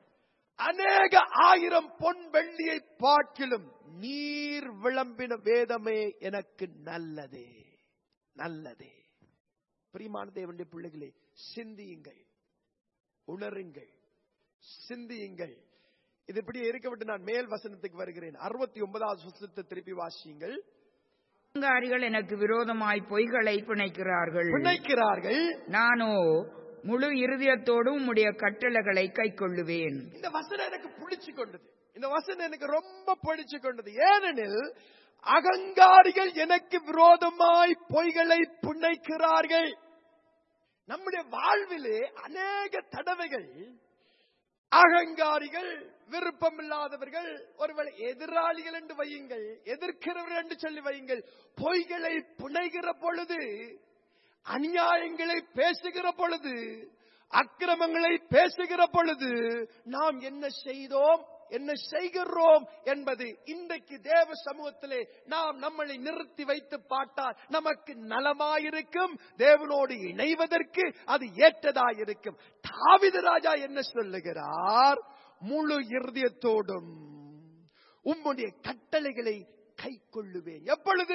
அநேக ஆயிரம் பொன் வெள்ளியை பார்க்கிலும் நீர் விளம்பின வேதமே எனக்கு நல்லதே நல்லதே பிரியமான தேவனுடைய பிள்ளைகளே சிந்தியுங்கள் உணருங்கள் சிந்தியுங்கள் இது இப்படி இருக்க விட்டு நான் மேல் வசனத்துக்கு வருகிறேன் அறுபத்தி ஒன்பதாவது வசனத்தை திருப்பி வாசியுங்கள் அதிகாரிகள் எனக்கு விரோதமாய் பொய்களை பிணைக்கிறார்கள் பிணைக்கிறார்கள் நானோ முழு இருதயத்தோடும் உம்முடைய கட்டளைகளை கைக்கொள்ளுவேன் இந்த வசனம் எனக்கு பிடிச்சு கொண்டது இந்த வசனம் எனக்கு ரொம்ப பிடிச்சு கொண்டது ஏனெனில் அகங்காரிகள் எனக்கு விரோதமாய் பொய்களை புண்ணைக்கிறார்கள் நம்முடைய வாழ்விலே அநேக தடவைகள் அகங்காரிகள் விருப்பமில்லாதவர்கள் ஒருவேளை எதிராளிகள் என்று வையுங்கள் எதிர்க்கிறவர்கள் என்று சொல்லி வையுங்கள் பொய்களை புனைகிற பொழுது அநியாயங்களை பேசுகிற பொழுது அக்கிரமங்களை பேசுகிற பொழுது நாம் என்ன செய்தோம் என்ன செய்கிறோம் என்பது இன்றைக்கு தேவ சமூகத்திலே நாம் நம்மளை நிறுத்தி வைத்து பார்த்தால் நமக்கு நலமாயிருக்கும் தேவனோடு இணைவதற்கு அது ஏற்றதாயிருக்கும் தாவித ராஜா என்ன சொல்லுகிறார் முழு இருதயத்தோடும் உம்முடைய கட்டளைகளை கை கொள்ளுவேன் எப்பொழுது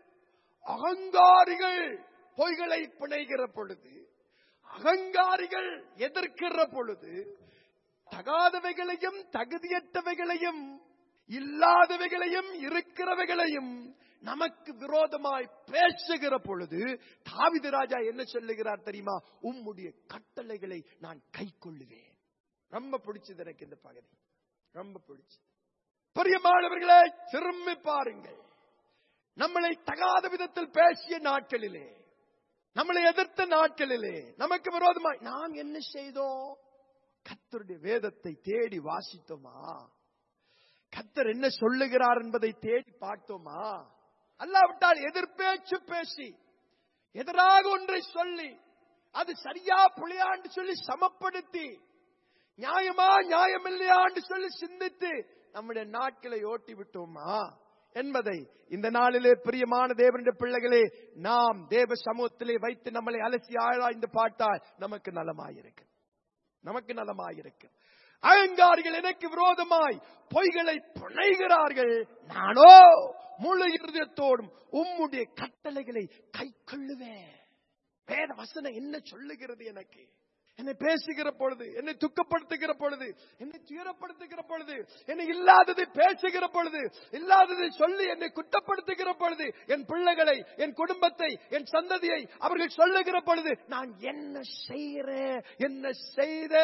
அகங்காரிகள் பொய்களை பிணைகிற பொழுது அகங்காரிகள் எதிர்க்கிற பொழுது தகாதவைகளையும் தகுதியற்றவைகளையும் இல்லாதவைகளையும் இருக்கிறவைகளையும் நமக்கு விரோதமாய் பேசுகிற பொழுது தாவித ராஜா என்ன சொல்லுகிறார் தெரியுமா உம்முடைய கட்டளைகளை நான் கை கொள்ளுவேன் ரொம்ப பிடிச்சது எனக்கு இந்த பகுதி ரொம்ப பிடிச்சது பிரியமானவர்களே திரும்பி பாருங்கள் நம்மளை தகாத விதத்தில் பேசிய நாட்களிலே நம்மளை எதிர்த்த நாட்களிலே நமக்கு விரோதமாய் நாம் என்ன செய்தோம் கத்தருடைய வேதத்தை தேடி வாசித்தோமா கத்தர் என்ன சொல்லுகிறார் என்பதை தேடி பார்த்தோமா அல்லாவிட்டால் எதிர்பேச்சு பேசி எதிராக ஒன்றை சொல்லி அது சரியா புளியாண்டு சொல்லி சமப்படுத்தி நியாயமா நியாயம் இல்லையாண்டு சொல்லி சிந்தித்து நம்முடைய நாட்களை ஓட்டி விட்டோமா என்பதை இந்த நாளிலே பிரியமான தேவனுடைய பிள்ளைகளே நாம் தேவ சமூகத்திலே வைத்து நம்மளை அலசி ஆராய்ந்து பார்த்தால் நமக்கு நலமாயிருக்கு நமக்கு நலமாயிருக்கு அகங்காரிகள் எனக்கு விரோதமாய் பொய்களை புனைகிறார்கள் நானோ முழு இருதயத்தோடும் உம்முடைய கட்டளைகளை கை கொள்ளுவேன் வேத வசனம் என்ன சொல்லுகிறது எனக்கு என்னை பேசுகிற பொழுது என்னை துக்கப்படுத்துகிற பொழுது என்னை துயரப்படுத்துகிற பொழுது என்னை இல்லாததை பேசுகிற பொழுது இல்லாததை சொல்லி என்னை குற்றப்படுத்துகிற பொழுது என் பிள்ளைகளை என் குடும்பத்தை என் சந்ததியை அவர்கள் சொல்லுகிற பொழுது நான் என்ன செய்கிறேன் என்ன செய்த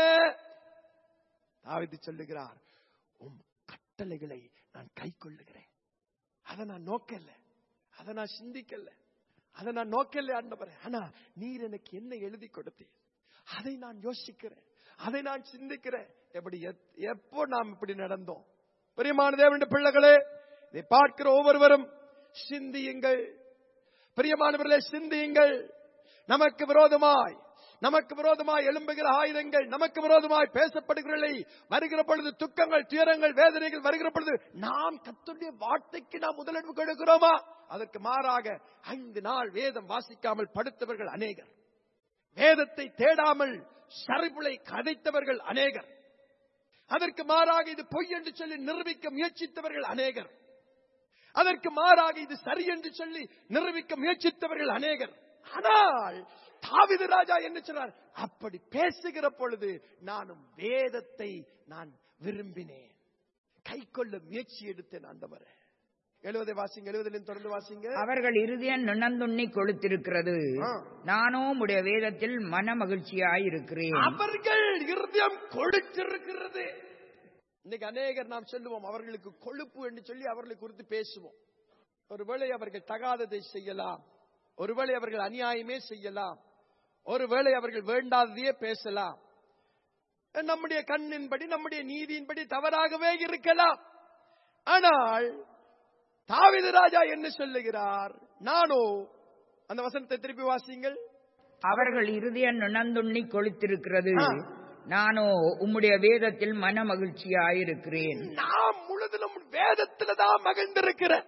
தாவிது சொல்லுகிறார் உம் கட்டளைகளை நான் கை கொள்ளுகிறேன் அதை நான் நோக்கல அதை நான் சிந்திக்கல அதை நான் நோக்கல ஆண்டவரே ஆனா நீர் எனக்கு என்ன எழுதி கொடுத்தீர் அதை நான் யோசிக்கிறேன் அதை நான் சிந்திக்கிறேன் எப்படி எத்- எப்போ நாம் இப்படி நடந்தோம் பிரியமான தேவனுடைய பிள்ளைகளே இதை பார்க்கிற ஒவ்வொருவரும் சிந்தியுங்கள் பிரியமானவர்களே சிந்தியுங்கள் நமக்கு விரோதமாய் நமக்கு விரோதமாய் எழும்புகிற ஆயுதங்கள் நமக்கு விரோதமாய் பேசப்படுகிறதை வருகிற பொழுது துக்கங்கள் துயரங்கள் வேதனைகள் வருகிற பொழுது நாம் கத்துடைய வார்த்தைக்கு நாம் முதலிடவு கொடுக்கிறோமா அதற்கு மாறாக ஐந்து நாள் வேதம் வாசிக்காமல் படுத்தவர்கள் அநேகர் வேதத்தை தேடாமல் சரிபுளை கதைத்தவர்கள் அநேகர் அதற்கு மாறாக இது பொய் என்று சொல்லி நிரூபிக்க முயற்சித்தவர்கள் அநேகர் அதற்கு மாறாக இது சரி என்று சொல்லி நிரூபிக்க முயற்சித்தவர்கள் அநேகர் ஆனால் தாவிது ராஜா என்ன சொன்னார் அப்படி பேசுகிற பொழுது நானும் வேதத்தை நான் விரும்பினேன் கை கொள்ள முயற்சி எடுத்தேன் ஆண்டவரே எழுபதை வாசிங்க எழுபதிலும் தொடர்ந்து வாசிங்க அவர்கள் இருதயம் நுணந்துண்ணி கொளுத்திருக்கிறது ஆ. நானோ உடைய வேதத்தில் மன மகிழ்ச்சியாயிருக்கிறேன் அவர்கள் இருதயம் கொழுத்திருக்கிறது இன்னைக்கு அநேகர் நாம் சொல்லுவோம் அவர்களுக்கு கொழுப்பு என்று சொல்லி அவர்களை குறித்து பேசுவோம் ஒருவேளை அவர்கள் தகாததை செய்யலாம் ஒருவேளை அவர்கள் அநியாயமே செய்யலாம் ஒருவேளை அவர்கள் வேண்டாததையே பேசலாம் நம்முடைய கண்ணின்படி நம்முடைய நீதியின்படி தவறாகவே இருக்கலாம் ஆனால் தாவீது ராஜா என்ன சொல்லுகிறார் நானோ அந்த வசனத்தை திருப்பி வாசிங்கள் அவர்கள் இருதயம் நுணந்துண்ணி கொளுத்திருக்கிறது ஆ. நானோ உம்முடைய வேதத்தில் மன மகிழ்ச்சியாயிருக்கிறேன் நாம் முழுதிலும் வேதத்துல தான் மகிழ்ந்திருக்கிறேன்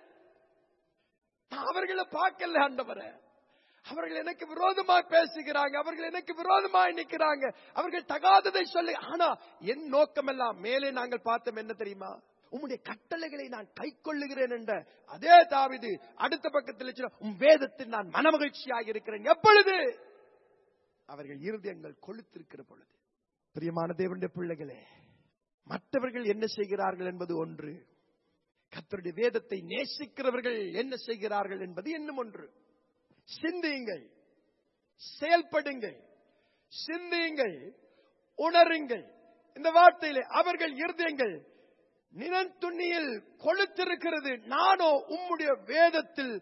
நான் அவர்களை பார்க்கல ஆண்டவரே அவர்கள் எனக்கு விரோதமாய் பேசுகிறாங்க அவர்கள் எனக்கு விரோதமாய் நிற்கிறாங்க அவர்கள் தகாததை சொல்லி ஆனா என் நோக்கமெல்லாம் மேலே நாங்கள் பார்த்தோம் என்ன தெரியுமா உம்முடைய கட்டளைகளை நான் கை கொள்ளுகிறேன் என்ற அதே தாவிது அடுத்த பக்கத்தில் சொல்ல, உம் வேதத்தில் நான் மனமகிழ்ச்சியாக இருக்கிறேன் எப்பொழுது அவர்கள் இருதயங்கள் கொளுத்திருக்கிற பொழுது பிரியமான தேவனுடைய பிள்ளைகளே மற்றவர்கள் என்ன செய்கிறார்கள் என்பது ஒன்று கர்த்தருடைய வேதத்தை நேசிக்கிறவர்கள் என்ன செய்கிறார்கள் என்பது இன்னும் ஒன்று சிந்தியுங்கள் செயல்படுங்கள் சிந்தியுங்கள் உணருங்கள் இந்த வார்த்தையிலே அவர்கள் இருதயங்கள் நினத்துண்ணியில் கொளுத்திருக்கிறது நானோ உம்முடைய வேதத்தில்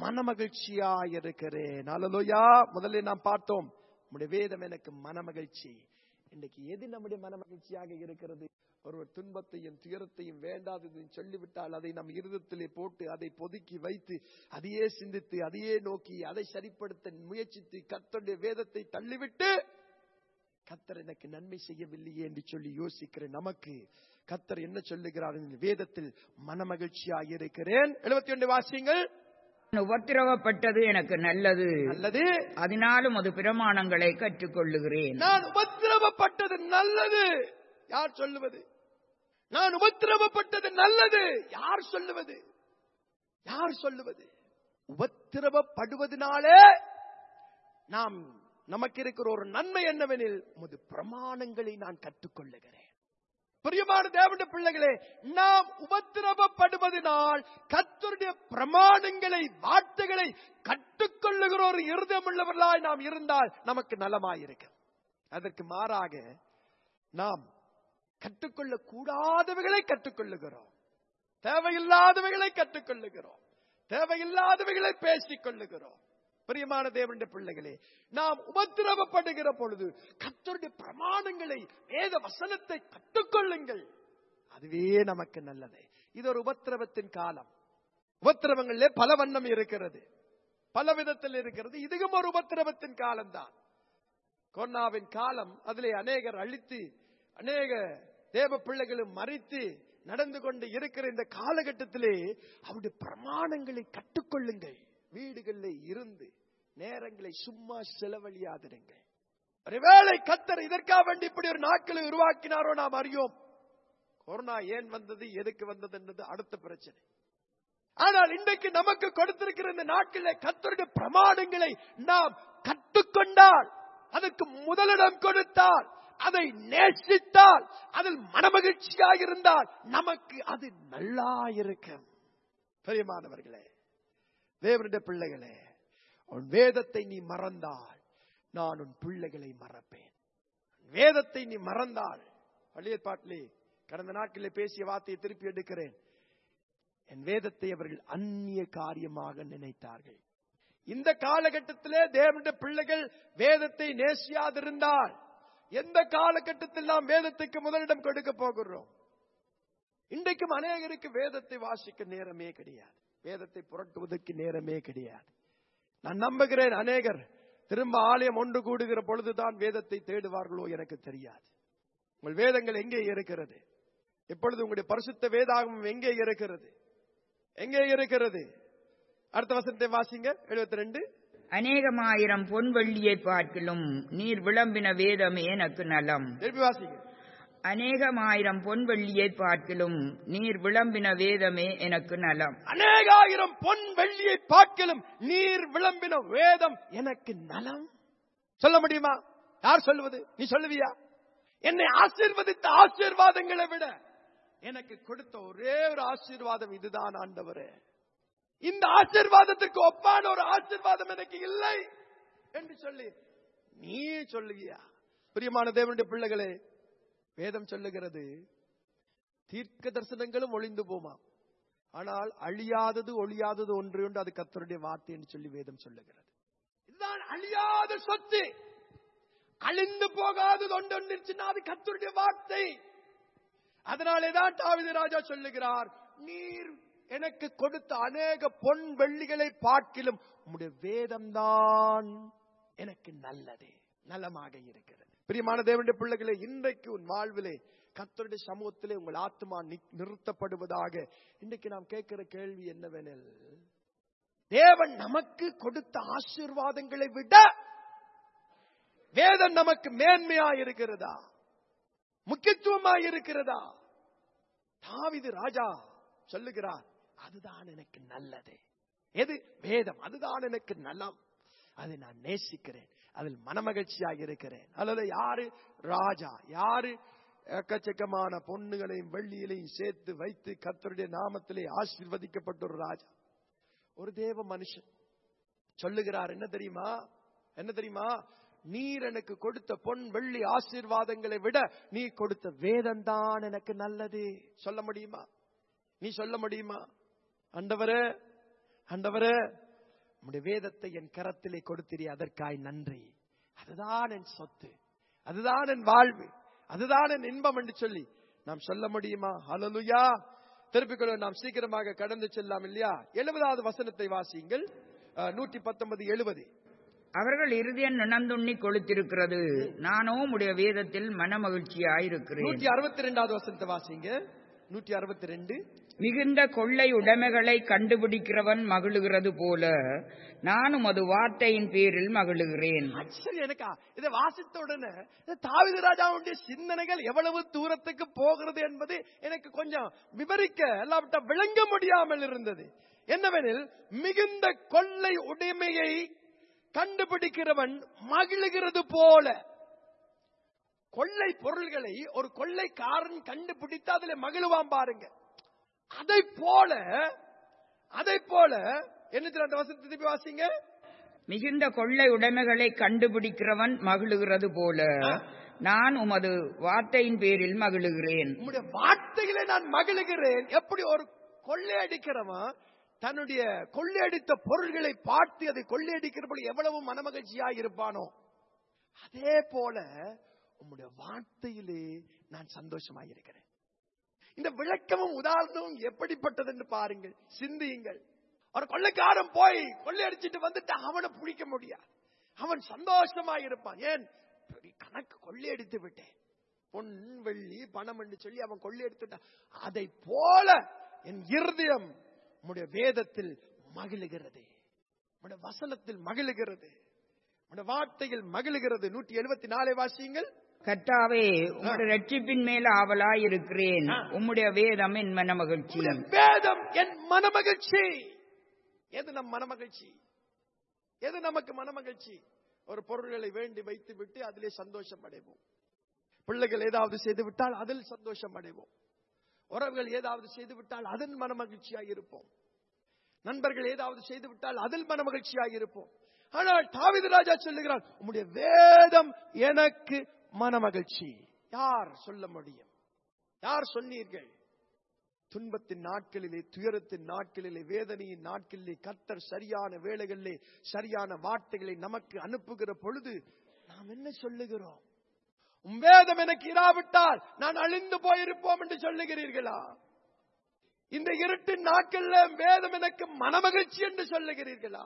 மனமகிழ்ச்சியாயிருக்கிறேன் அல்லலோயா முதல்ல நாம் பார்த்தோம் உம்முடைய வேதம் எனக்கு மனமகிழ்ச்சி இன்னைக்கு எது நம்முடைய மனமகிழ்ச்சியாக இருக்கிறது ஒருவர் துன்பத்தையும் துயரத்தையும் வேண்டாததையும் சொல்லிவிட்டால் அதை நம் இருதத்திலே போட்டு அதை பொதுக்கி வைத்து அதையே சிந்தித்து அதையே நோக்கி அதை சரிப்படுத்த முயற்சித்து கர்த்தருடைய வேதத்தை தள்ளிவிட்டு கத்தர் எனக்கு நன்மை செய்யவில்லையே என்று சொல்லி யோசிக்கிற நமக்கு கத்தர் என்ன சொல்லுகிறார் இந்த வேதத்தில் மனமகிழ்ச்சியாக இருக்கிறேன் எழுபத்தி ஒன்று வாசியங்கள் உபத்திரவப்பட்டது எனக்கு நல்லது அல்லது அதனாலும் அது பிரமாணங்களை கற்றுக்கொள்ளுகிறேன் நான் உபத்திரவப்பட்டது நல்லது யார் சொல்லுவது நான் உபத்திரவப்பட்டது நல்லது யார் சொல்லுவது யார் சொல்லுவது உபத்திரவப்படுவதனாலே நாம் நமக்கு இருக்கிற ஒரு நன்மை என்னவெனில் உமது பிரமாணங்களை நான் கற்றுக்கொள்ளுகிறேன் பிரியமான தேவனுடைய பிள்ளைகளே நாம் உபத்திரவப்படுவதனால் கத்தருடைய பிரமாணங்களை வார்த்தைகளை கற்றுக்கொள்ளுகிற ஒரு இருதயமுள்ளவர்களாய் நாம் இருந்தால் நமக்கு நலமாயிருக்கும் அதற்கு மாறாக நாம் கற்றுக்கொள்ள கூடாதவைகளை கற்றுக்கொள்ளுகிறோம் தேவையில்லாதவைகளை கற்றுக்கொள்ளுகிறோம் தேவையில்லாதவைகளை பேசிக் கொள்ளுகிறோம் பிரியமான தேவனுடைய பிள்ளைகளே நாம் உபத்திரவப்படுகிற பொழுது கத்தருடைய பிரமாணங்களை வேத வசனத்தை கற்றுக்கொள்ளுங்கள் அதுவே நமக்கு நல்லது இது ஒரு உபத்திரவத்தின் காலம் உபத்திரவங்களிலே பல வண்ணம் இருக்கிறது பல விதத்தில் இருக்கிறது இதுவும் ஒரு உபத்திரவத்தின் காலம்தான் கொரோனாவின் காலம் அதிலே அநேகர் அழித்து அநேக தேவ பிள்ளைகளும் மறித்து நடந்து கொண்டு இருக்கிற இந்த காலகட்டத்திலே அவருடைய பிரமாணங்களை கற்றுக்கொள்ளுங்கள் வீடுகளில் இருந்து நேரங்களை சும்மா செலவழியாதிருங்கள் ஒருவேளை கத்தர் இதற்காக வேண்டி இப்படி ஒரு நாட்களை உருவாக்கினாரோ நாம் அறியோம் கொரோனா ஏன் வந்தது எதுக்கு வந்தது என்பது அடுத்த பிரச்சனை ஆனால் இன்றைக்கு நமக்கு கொடுத்திருக்கிற இந்த நாட்களில் கத்தருடைய பிரமாணங்களை நாம் கற்றுக்கொண்டால் அதற்கு முதலிடம் கொடுத்தால் அதை நேசித்தால் அதில் மனமகிழ்ச்சியாக இருந்தால் நமக்கு அது நல்லா இருக்கும் பெரியமானவர்களே தேவனுடைய பிள்ளைகளே உன் வேதத்தை நீ மறந்தால் நான் உன் பிள்ளைகளை மறப்பேன் வேதத்தை நீ மறந்தால் பள்ளிய பாட்டிலே கடந்த நாட்களிலே பேசிய வார்த்தையை திருப்பி எடுக்கிறேன் என் வேதத்தை அவர்கள் அந்நிய காரியமாக நினைத்தார்கள் இந்த காலகட்டத்திலே தேவனுடைய பிள்ளைகள் வேதத்தை நேசியாதிருந்தால் எந்த காலகட்டத்தில் நாம் வேதத்துக்கு முதலிடம் கொடுக்க போகிறோம் இன்றைக்கும் அநேகருக்கு வேதத்தை வாசிக்க நேரமே கிடையாது வேதத்தை புரட்டுவதற்கு நேரமே கிடையாது நான் நம்புகிறேன் அநேகர் திரும்ப ஆலயம் ஒன்று கூடுகிற பொழுதுதான் வேதத்தை தேடுவார்களோ எனக்கு தெரியாது உங்கள் வேதங்கள் எங்கே இருக்கிறது இப்பொழுது உங்களுடைய பரிசுத்த வேதாகமம் எங்கே இருக்கிறது எங்கே இருக்கிறது அடுத்த வசனத்தை வாசிங்க எழுபத்தி ரெண்டு அநேகமாயிரம் பொன் வெள்ளியை பார்க்கிலும் நீர் விளம்பின வேதமே எனக்கு நலம் திருப்பி வாசிங்க அநேகமாயிரம் பொன் வெள்ளியை பார்க்கிலும் நீர் விளம்பின வேதமே எனக்கு நலம் அநேகாயிரம் பொன் வெள்ளியை பார்க்கலும் நீர் விளம்பின வேதம் எனக்கு நலம் சொல்ல முடியுமா யார் சொல்லுவது நீ சொல்லுவியா என்னை ஆசீர்வதித்த ஆசீர்வாதங்களை விட எனக்கு கொடுத்த ஒரே ஒரு ஆசீர்வாதம் இதுதான் ஆண்டவரே இந்த ஆசீர்வாதத்துக்கு ஒப்பான ஒரு ஆசீர்வாதம் எனக்கு இல்லை என்று சொல்லி நீ சொல்லுவியா பிரியமான தேவனுடைய பிள்ளைகளே வேதம் சொல்லுகிறது தீர்க்க தரிசனங்களும் ஒளிந்து போமா ஆனால் அழியாதது ஒளியாதது ஒன்று உண்டு அது கத்தருடைய வார்த்தை என்று சொல்லி வேதம் சொல்லுகிறது இதுதான் அழியாத சொத்து அழிந்து போகாதது ஒன்று ஒன்று இருந்துச்சுன்னா அது கத்தருடைய வார்த்தை அதனாலேதான் தாவித ராஜா சொல்லுகிறார் நீர் எனக்கு கொடுத்த அநேக பொன் வெள்ளிகளை பார்க்கிலும் உம்முடைய வேதம்தான் எனக்கு நல்லது நலமாக இருக்கிறது பிரியமான தேவனுடைய பிள்ளைகளே இன்றைக்கு உன் வாழ்விலே கத்தருடைய சமூகத்திலே உங்கள் ஆத்மா நி- நிறுத்தப்படுவதாக இன்றைக்கு நாம் கேட்கிற கேள்வி என்னவெனில் தேவன் நமக்கு கொடுத்த ஆசீர்வாதங்களை விட வேதம் நமக்கு மேன்மையா இருக்கிறதா முக்கியத்துவமா இருக்கிறதா தாவிது ராஜா சொல்லுகிறார் அதுதான் எனக்கு நல்லது எது வேதம் அதுதான் எனக்கு நலம் அதை நான் நேசிக்கிறேன் அதில் மனமகிழ்ச்சியாக இருக்கிறேன் அல்லது யாரு ராஜா யாரு எக்கச்சக்கமான பொண்ணுகளையும் வெள்ளியிலையும் சேர்த்து வைத்து கர்த்தருடைய நாமத்திலே ஆசீர்வதிக்கப்பட்ட ஒரு ராஜா ஒரு தேவ மனுஷன் சொல்லுகிறார் என்ன தெரியுமா என்ன தெரியுமா நீர் எனக்கு கொடுத்த பொன் வெள்ளி ஆசீர்வாதங்களை விட நீ கொடுத்த வேதம்தான் எனக்கு நல்லது சொல்ல முடியுமா நீ சொல்ல முடியுமா ஆண்டவரே ஆண்டவரே உம்முடைய வேதத்தை என் கரத்திலே கொடுத்திரி அதற்காய் நன்றி அதுதான் என் சொத்து அதுதான் என் வாழ்வு அதுதான் என் இன்பம் என்று சொல்லி நாம் சொல்ல முடியுமா ஹalleluya திருப்பிக் கொள்ள நாம் சீக்கிரமாக கடந்து செல்லாம் இல்லையா எழுபதாவது வசனத்தை வாசியுங்கள் நூற்றி பத்தொன்பது எழுபது அவர்கள் இருதயம் நுணந்துண்ணி கொளுத்திருக்கிறது நானோ உடைய வேதத்தில் மனமகிழ்ச்சியாயிருக்கிறேன் நூற்றி அறுபத்தி ரெண்டாவது வசனத்தை வாசிங்க நூற்றி அறுபத்தி ரெண்டு மிகுந்த கொள்ளை உடைமைகளை கண்டுபிடிக்கிறவன் மகிழுகிறது போல நானும் அது வார்த்தையின் பேரில் மகிழுகிறேன் சரி எனக்கா இதை வாசித்த உடனே இந்த தாவீது ராஜாவுடைய சிந்தனைகள் எவ்வளவு தூரத்துக்கு போகிறது என்பது எனக்கு கொஞ்சம் விவரிக்க இல்லாவிட்ட விளங்க முடியாமல் இருந்தது என்னவெனில் மிகுந்த கொள்ளை உடைமையை கண்டுபிடிக்கிறவன் மகிழுகிறது போல கொள்ளை பொருள்களை ஒரு கொள்ளைக்காரன் கண்டுபிடித்து அதுல மகிழுவான் பாருங்க அதை போல அதை போல என்ன தெரியும் அந்த வசனத்தை திருப்பி வாசிங்க மிகுந்த கொள்ளை உடைமைகளை கண்டுபிடிக்கிறவன் மகிழுகிறது போல நான் உமது வார்த்தையின் பேரில் மகிழுகிறேன் உம்முடைய வார்த்தைகளை நான் மகிழுகிறேன் எப்படி ஒரு கொள்ளையடிக்கிறவன் தன்னுடைய கொள்ளையடித்த பொருள்களை பார்த்து அதை கொள்ளையடிக்கிறபடி எவ்வளவு மனமகிழ்ச்சியா இருப்பானோ அதே போல உம்முடைய வார்த்தையிலே நான் சந்தோஷமாக இருக்கிறேன் இந்த விளக்கமும் உதாரணமும் எப்படிப்பட்டது என்று பாருங்கள் சிந்தியுங்கள் ஒரு கொள்ளைக்காரன் போய் கொள்ளையடிச்சிட்டு வந்துட்டு அவனை பிடிக்க முடியாது அவன் சந்தோஷமா இருப்பான் ஏன் பெரிய கணக்கு கொள்ளையடித்து விட்டேன் பொன் வெள்ளி பணம் என்று சொல்லி அவன் கொள்ளையடித்துட்டான் அதை போல என் இருதயம் உம்முடைய வேதத்தில் மகிழுகிறது உம்முடைய வசனத்தில் மகிழுகிறது உம்முடைய வார்த்தையில் மகிழுகிறது நூற்றி எழுபத்தி நாலை வாசியுங்கள் கர்த்தாவே உம்முடைய ரட்சிப்பின் மேல் ஆவலாய் இருக்கிறேன் ஆ. உம்முடைய வேதம் என் மனமகிழ்ச்சி உம்முடைய வேதம் என் மனமகிழ்ச்சி எது நம் மனமகிழ்ச்சி எது நமக்கு மனமகிழ்ச்சி ஒரு பொருள்களை வேண்டி வைத்து விட்டு அதிலே சந்தோஷம் அடைவோம் பிள்ளைகள் ஏதாவது செய்து விட்டால் அதில் சந்தோஷம் அடைவோம் உறவுகள் ஏதாவது செய்து விட்டால் அதன் மனமகிழ்ச்சியாக இருப்போம் நண்பர்கள் ஏதாவது செய்து விட்டால் அதில் மனமகிழ்ச்சியாக இருப்போம் ஆனால் தாவீது ராஜா சொல்லுகிறார் உம்முடைய வேதம் எனக்கு மனமகிழ்ச்சி யார் சொல்ல முடியும் யார் சொன்னீர்கள் துன்பத்தின் நாட்களிலே துயரத்தின் நாட்களிலே வேதனையின் நாட்களிலே கர்த்தர் சரியான வேளைகளிலே சரியான வார்த்தைகளை நமக்கு அனுப்புகிற பொழுது நாம் என்ன சொல்லுகிறோம் உம் வேதம் எனக்கு இராவிட்டால் நான் அழிந்து போயிருப்போம் என்று சொல்லுகிறீர்களா இந்த இருட்டின் நாட்கள்ல வேதம் எனக்கு மனமகிழ்ச்சி என்று சொல்லுகிறீர்களா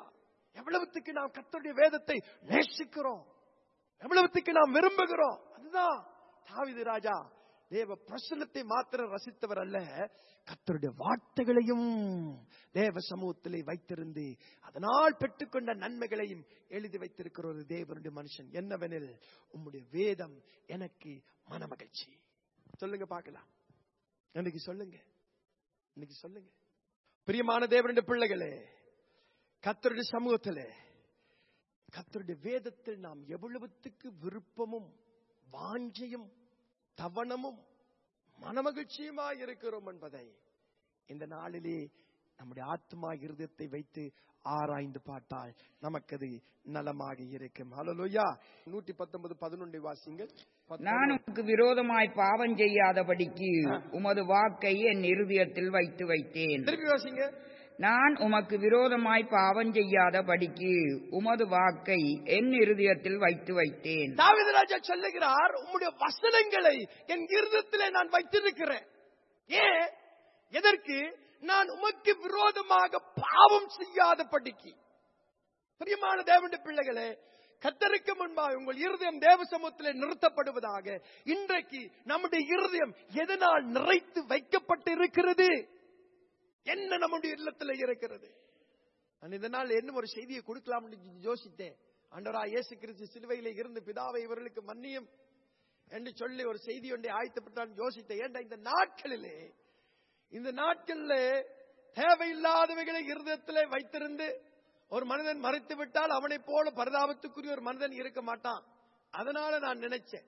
எவ்வளவுத்துக்கு நாம் கர்த்தருடைய வேதத்தை நேசிக்கிறோம் எவ்வளவுத்துக்கு நாம் விரும்புகிறோம் அதுதான் தாவீது ராஜா தேவ பிரசன்னத்தை மாத்திரம் ரசித்தவர் அல்ல கர்த்தருடைய வார்த்தைகளையும் தேவ சமூகத்திலே வைத்திருந்து அதனால் பெற்றுக்கொண்ட நன்மைகளையும் எழுதி வைத்திருக்கிற ஒரு தேவனுடைய மனுஷன் என்னவெனில் உம்முடைய வேதம் எனக்கு மனமகிழ்ச்சி சொல்லுங்க பார்க்கலாம் இன்னைக்கு சொல்லுங்க இன்னைக்கு சொல்லுங்க பிரியமான தேவனுடைய பிள்ளைகளே கர்த்தருடைய சமூகத்திலே கர்த்தருடைய வேதத்தில் நாம் எவ்வளவுத்துக்கு விருப்பமும் வாஞ்சையும் தவணமும் மனமகிழ்ச்சியுமாய் இருக்கிறோம் என்பதை இந்த நாளிலே நம்முடைய ஆத்மா இருதயத்தை வைத்து ஆராய்ந்து பார்த்தால் நமக்கு அது நலமாக இருக்கும் ஹalleluya நூற்றி பத்தொன்பது பதினொன்றை வாசிங்கள் நான் உமக்கு விரோதமாய் பாவம் செய்யாதபடிக்கு உமது வாக்கை என் இருதயத்தில் வைத்து வைத்தேன் திருப்பி வாசிங்க நான் உமக்கு விரோதமாய் பாவம் செய்யாதபடிக்கு உமது வாக்கை என் இருதயத்தில் வைத்து வைத்தேன் தாவீது ராஜா சொல்லுகிறார் உம்முடைய வசனங்களை என் இருதயத்திலே நான் வைத்திருக்கிறேன் ஏன் எதற்கு நான் உமக்கு விரோதமாக பாவம் செய்யாத படிக்கு பிரியமான தேவனுடைய பிள்ளைகளே கத்தருக்கு முன்பாக உங்கள் இருதயம் தேவ சமூகத்திலே நிறுத்தப்படுவதாக இன்றைக்கு நம்முடைய இருதயம் எதனால் நிறைத்து வைக்கப்பட்டு இருக்கிறது என்ன நம்முடைய இல்லத்தில் இருக்கிறது நான் இதனால் என்ன ஒரு செய்தியை கொடுக்கலாம் யோசித்தேன் ஆண்டவரா இயேசு கிறிஸ்து சிலுவையிலே இருந்து பிதாவை இவர்களுக்கு மன்னியும் என்று சொல்லி ஒரு செய்தி ஒன்றை ஆயத்தப்பட்டான் யோசித்தேன் ஏன்டா இந்த நாட்களிலே இந்த நாட்களில் தேவையில்லாதவைகளை இருதயத்திலே வைத்திருந்து ஒரு மனிதன் மறைத்து விட்டால் அவனைப் போல பரிதாபத்துக்குரிய ஒரு மனிதன் இருக்க மாட்டான் அதனால நான் நினைச்சேன்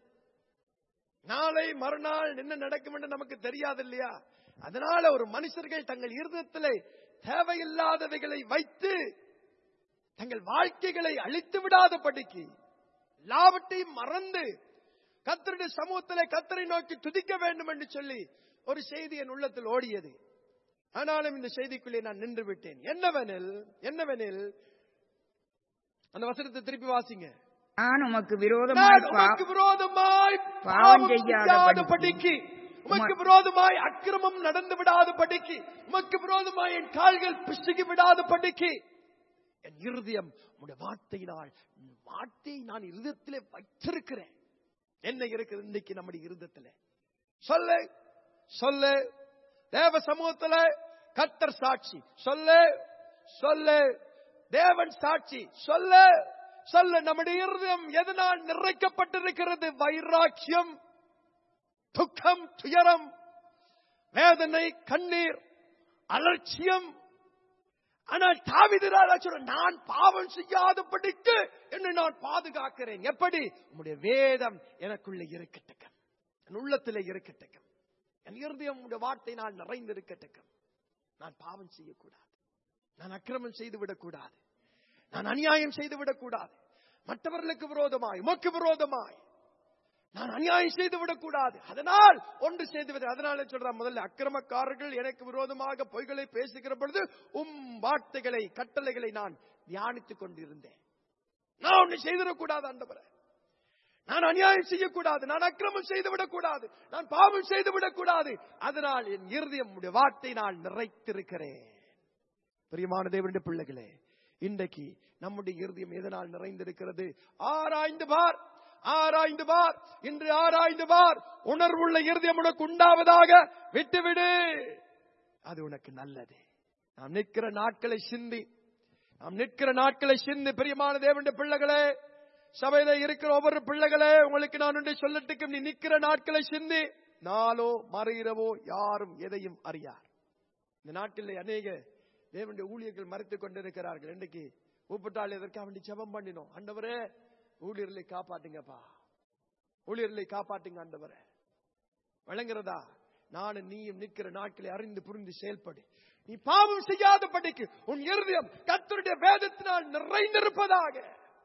நாளை மறுநாள் என்ன நடக்கும் என்று நமக்கு தெரியாது இல்லையா அதனால ஒரு மனுஷர்கள் தங்கள் இருதயத்திலே தேவையில்லாதவைகளை வைத்து தங்கள் வாழ்க்கைகளை அழித்து விடாத படிக்கு லாபத்தையும் மறந்து கத்தருடைய சமூகத்திலே கத்தரை நோக்கி துதிக்க வேண்டும் என்று சொல்லி ஒரு செய்தி என் உள்ளத்தில் ஓடியது ஆனாலும் இந்த செய்திக்குள்ளே நான் நின்று விட்டேன் என்னவெனில் என்னவெனில் அந்த வசனத்தை திருப்பி வாசிங்க நான் உமக்கு விரோதமாய் நான் பா- உமக்கு விரோதமாய் பாவம் பாவம் செய்யாதபடிக்கு, செய்யாதபடிக்கு உமக்கு உம- விரோதமாய் அக்கிரமம் நடந்து விடாத படிக்கு உமக்கு விரோதமாய் என் கால்கள் பிசுகி விடாத படிக்கு என் இருதயம் உடைய வார்த்தையினால் உன் வார்த்தையை நான் இருதயத்திலே வைத்திருக்கிறேன் என்ன இருக்குது இன்னைக்கு நம்முடைய இருதயத்திலே சொல்லு சொல்லு தேவ சமூகத்துல கத்தர் சாட்சி சொல்லு சொல்லு தேவன் சாட்சி சொல்லு சொல்லு நம்முடைய இருதயம் எதனால் நிறைக்கப்பட்டிருக்கிறது வைராக்கியம் துக்கம் துயரம் வேதனை கண்ணீர் அலட்சியம் ஆனால் தாவிது ராஜா சொல்ற நான் பாவம் செய்யாதபடிக்கு என்னை நான் பாதுகாக்கிறேன் எப்படி உம்முடைய வேதம் எனக்குள்ள இருக்கட்டும் என் உள்ளத்திலே இருக்கட்டும் என் இருதயம் உம்முடைய வார்த்தை நான் நிறைந்திருக்கட்டும் நான் பாவம் செய்யக்கூடாது நான் அக்கிரமம் செய்து விடக்கூடாது நான் அநியாயம் செய்து விடக்கூடாது மற்றவர்களுக்கு விரோதமாய் உமக்கு விரோதமாய் நான் அநியாயம் செய்து விடக்கூடாது அதனால் ஒன்று செய்து விட அதனால சொல்றேன் முதல்ல அக்கிரமக்காரர்கள் எனக்கு விரோதமாக பொய்களை பேசுகிற பொழுது உம் வார்த்தைகளை கட்டளைகளை நான் தியானித்துக் கொண்டிருந்தேன் நான் ஒன்று செய்திடக்கூடாது ஆண்டவரே நான் அநியாயம் செய்யக்கூடாது நான் அக்கிரமம் செய்து விடக்கூடாது நான் பாவம் செய்து விடக்கூடாது அதனால் என் இருதயம் உடைய வார்த்தை நான் நிறைத்திருக்கிறேன் பிரியமான தேவனுடைய பிள்ளைகளே இன்றைக்கு நம்முடைய இருதயம் எதனால் நிறைந்திருக்கிறது ஆராய்ந்து பார் ஆராய்ந்து பார் இன்று ஆராய்ந்து பார் உணர்வுள்ள இருதயம் உனக்கு உண்டாவதாக விட்டுவிடு அது உனக்கு நல்லது நாம் நிற்கிற நாட்களை சிந்தி நாம் நிற்கிற நாட்களை சிந்தி பிரியமான தேவனுடைய பிள்ளைகளே சபையில இருக்கிற ஒவ்வொரு பிள்ளைகளே உங்களுக்கு நான் ஒன்றை சொல்லட்டுக்கும் நீ நிற்கிற நாட்களை சிந்தி நாளோ மறையிறவோ யாரும் எதையும் அறியார் இந்த நாட்டில் அநேக தேவனுடைய ஊழியர்கள் மறைத்துக் கொண்டிருக்கிறார்கள் இன்னைக்கு கூப்பிட்டால் எதற்காக வேண்டி ஜெபம் பண்ணினோம் ஆண்டவரே ஊழியர்களை காப்பாட்டுங்கப்பா ஊழியர்களை காப்பாட்டுங்க ஆண்டவரே வழங்குறதா நானும் நீயும் நிற்கிற நாட்களை அறிந்து புரிந்து செயல்படு நீ பாவம் செய்யாத படிக்கு உன் இருதயம் கர்த்தருடைய வேதத்தினால் நிறைந்திருப்பதாக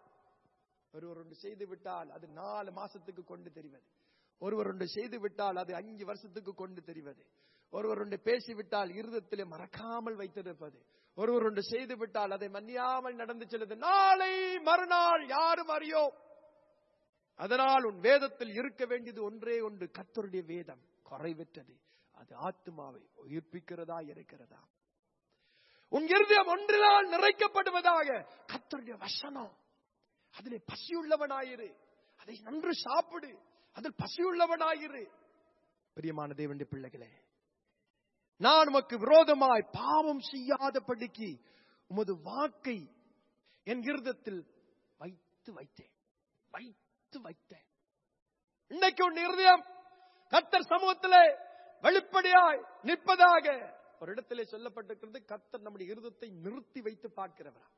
ஒருவர் ஒன்று செய்து விட்டால் அது நாலு மாசத்துக்கு கொண்டு தெரிவது ஒருவர் ஒன்று செய்து விட்டால் அது அஞ்சு வருஷத்துக்கு கொண்டு தெரிவது ஒருவர் ஒன்று பேசிவிட்டால் இருதத்திலே மறக்காமல் வைத்திருப்பது ஒருவர் ஒன்று செய்து விட்டால் அதை மன்னியாமல் நடந்து செல்வது நாளை மறுநாள் யாரும் அறியோ அதனால் உன் வேதத்தில் இருக்க வேண்டியது ஒன்றே ஒன்று கர்த்தருடைய வேதம் குறைவற்றது அது ஆத்மாவை உயிர்ப்பிக்கிறதா இருக்கிறதா உன் இருதயம் ஒன்றினால் நிறைக்கப்படுவதாக கத்தருடைய வசனம் அதிலே பசியுள்ளவனாயிரு அதை நன்று சாப்பிடு அதில் பசியுள்ளவனாயிரு பிரியமான தேவனுடைய பிள்ளைகளே நான் உமக்கு விரோதமாய் பாவம் செய்யாதபடிக்கு உமது வாக்கை என் இருதத்தில் வைத்து வைத்தேன் வைத்து வைத்தேன் இன்னைக்கு உன் இருதயம் கத்தர் சமூகத்திலே வெளிப்படையாய் நிற்பதாக ஒரு இடத்திலே சொல்லப்பட்டிருக்கிறது கத்தர் நம்முடைய இருதத்தை நிறுத்தி வைத்து பார்க்கிறவரா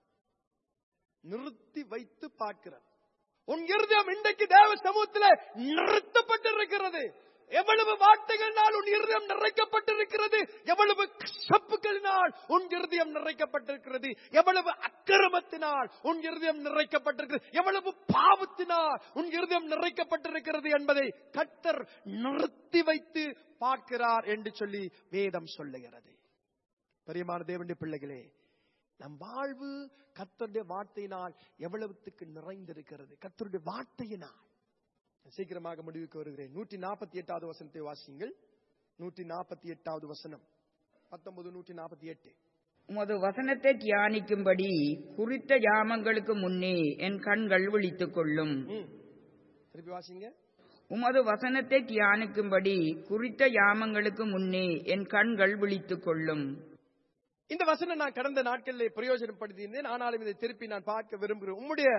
நிறுத்தி வைத்து பார்க்கிறார் உன் இருதயம் இன்றைக்கு தேவ சமூகத்திலே நிறுத்தப்பட்டிருக்கிறது எவ்வளவு வார்த்தைகளினால் உன் இருதயம் நிறைக்கப்பட்டிருக்கிறது எவ்வளவு கசப்புகளினால் உன் இருதயம் நிறைக்கப்பட்டிருக்கிறது எவ்வளவு அக்கிரமத்தினால் உன் இருதயம் நிறைக்கப்பட்டிருக்கிறது எவ்வளவு பாவத்தினால் உன் இருதயம் நிறைக்கப்பட்டிருக்கிறது என்பதை கத்தர் நிறுத்தி வைத்து பார்க்கிறார் என்று சொல்லி வேதம் சொல்லுகிறது பெரியமான தேவனுடைய பிள்ளைகளே நம் வாழ்வு கத்தருடைய வார்த்தையினால் எவ்வளவுத்துக்கு நிறைந்திருக்கிறது கத்தருடைய வார்த்தையினால் சீக்கிரமாக முடிவுக்கு வருகிறேன் நூற்றி நாற்பத்தி எட்டாவது வசனத்தை வாசியுங்கள் நூற்றி நாற்பத்தி எட்டாவது வசனம் பத்தொன்பது நூற்றி நாற்பத்தி எட்டு உமது வசனத்தை தியானிக்கும்படி குறித்த ஜாமங்களுக்கு முன்னே என் கண்கள் விழித்துக் கொள்ளும் ம். திருப்பி வாசிங்க உமது வசனத்தை தியானிக்கும்படி குறித்த யாமங்களுக்கு முன்னே என் கண்கள் விழித்துக் கொள்ளும் இந்த வசனம் நான் கடந்த நாட்களில் பிரயோஜனப்படுத்தியிருந்தேன் ஆனாலும் இதை திருப்பி நான் பார்க்க விரும்புகிறேன் உம்முடைய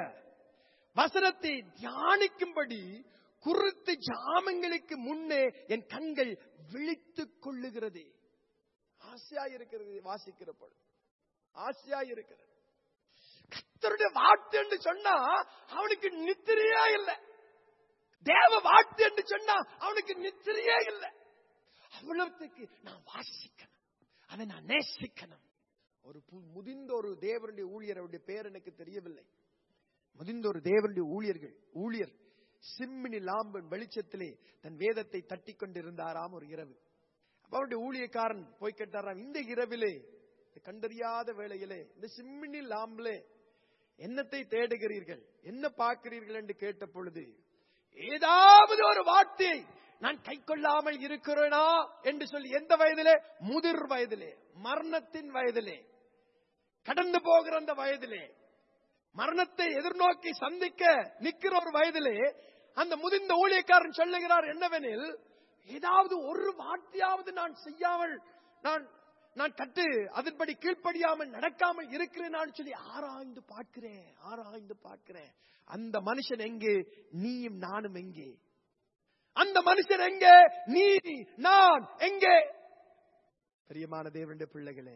வசனத்தை தியானிக்கும்படி குறித்த ஜாமங்களுக்கு முன்னே என் கண்கள் விழித்துக் கொள்ளுகிறது ஆசையா இருக்கிறது வாசிக்கிற பொழுது ஆசையா இருக்கிறது கர்த்தருடைய வார்த்தை என்று சொன்னா அவனுக்கு நித்திரையே இல்லை தேவ வார்த்தை என்று சொன்னா அவனுக்கு நித்திரையே இல்லை அவ்வளவுக்கு நான் வாசிக்கணும் அதை நான் நேசிக்கணும் ஒரு பு- முதிர்ந்த ஒரு தேவனுடைய ஊழியர் அவருடைய பேர் எனக்கு தெரியவில்லை முதிர்ந்த ஒரு தேவனுடைய ஊழியர்கள் ஊழியர் சிம்மினி லாம்பன் வெளிச்சத்திலே தன் வேதத்தை தட்டி கொண்டிருந்தாராம் ஒரு இரவு அப்ப அவருடைய ஊழியக்காரன் போய் கேட்டாராம் இந்த இரவிலே இந்த கண்டறியாத வேளையிலே இந்த சிம்மினி லாம்பிலே என்னத்தை தேடுகிறீர்கள் என்ன பார்க்கிறீர்கள் என்று கேட்ட பொழுது ஏதாவது ஒரு வார்த்தையை நான் கை கொள்ளாமல் இருக்கிறேனா என்று சொல்லி எந்த வயதிலே முதிர் வயதிலே மரணத்தின் வயதிலே கடந்து போகிற அந்த வயதிலே மரணத்தை எதிர்நோக்கி சந்திக்க நிக்கிற ஒரு வயதிலே அந்த முதிர்ந்த ஊழியக்காரன் சொல்லுகிறார் என்னவெனில் ஏதாவது ஒரு வார்த்தையாவது நான் செய்யாமல் நான் நான் கட்டு அதன்படி கீழ்ப்படியாமல் நடக்காமல் இருக்கிறேன் சொல்லி ஆராய்ந்து பார்க்கிறேன் ஆராய்ந்து பார்க்கிறேன் அந்த மனுஷன் எங்கே நீயும் நானும் எங்கே அந்த மனுஷன் எங்கே நீ நான் எங்கே பிரியமான தேவனுடைய பிள்ளைகளே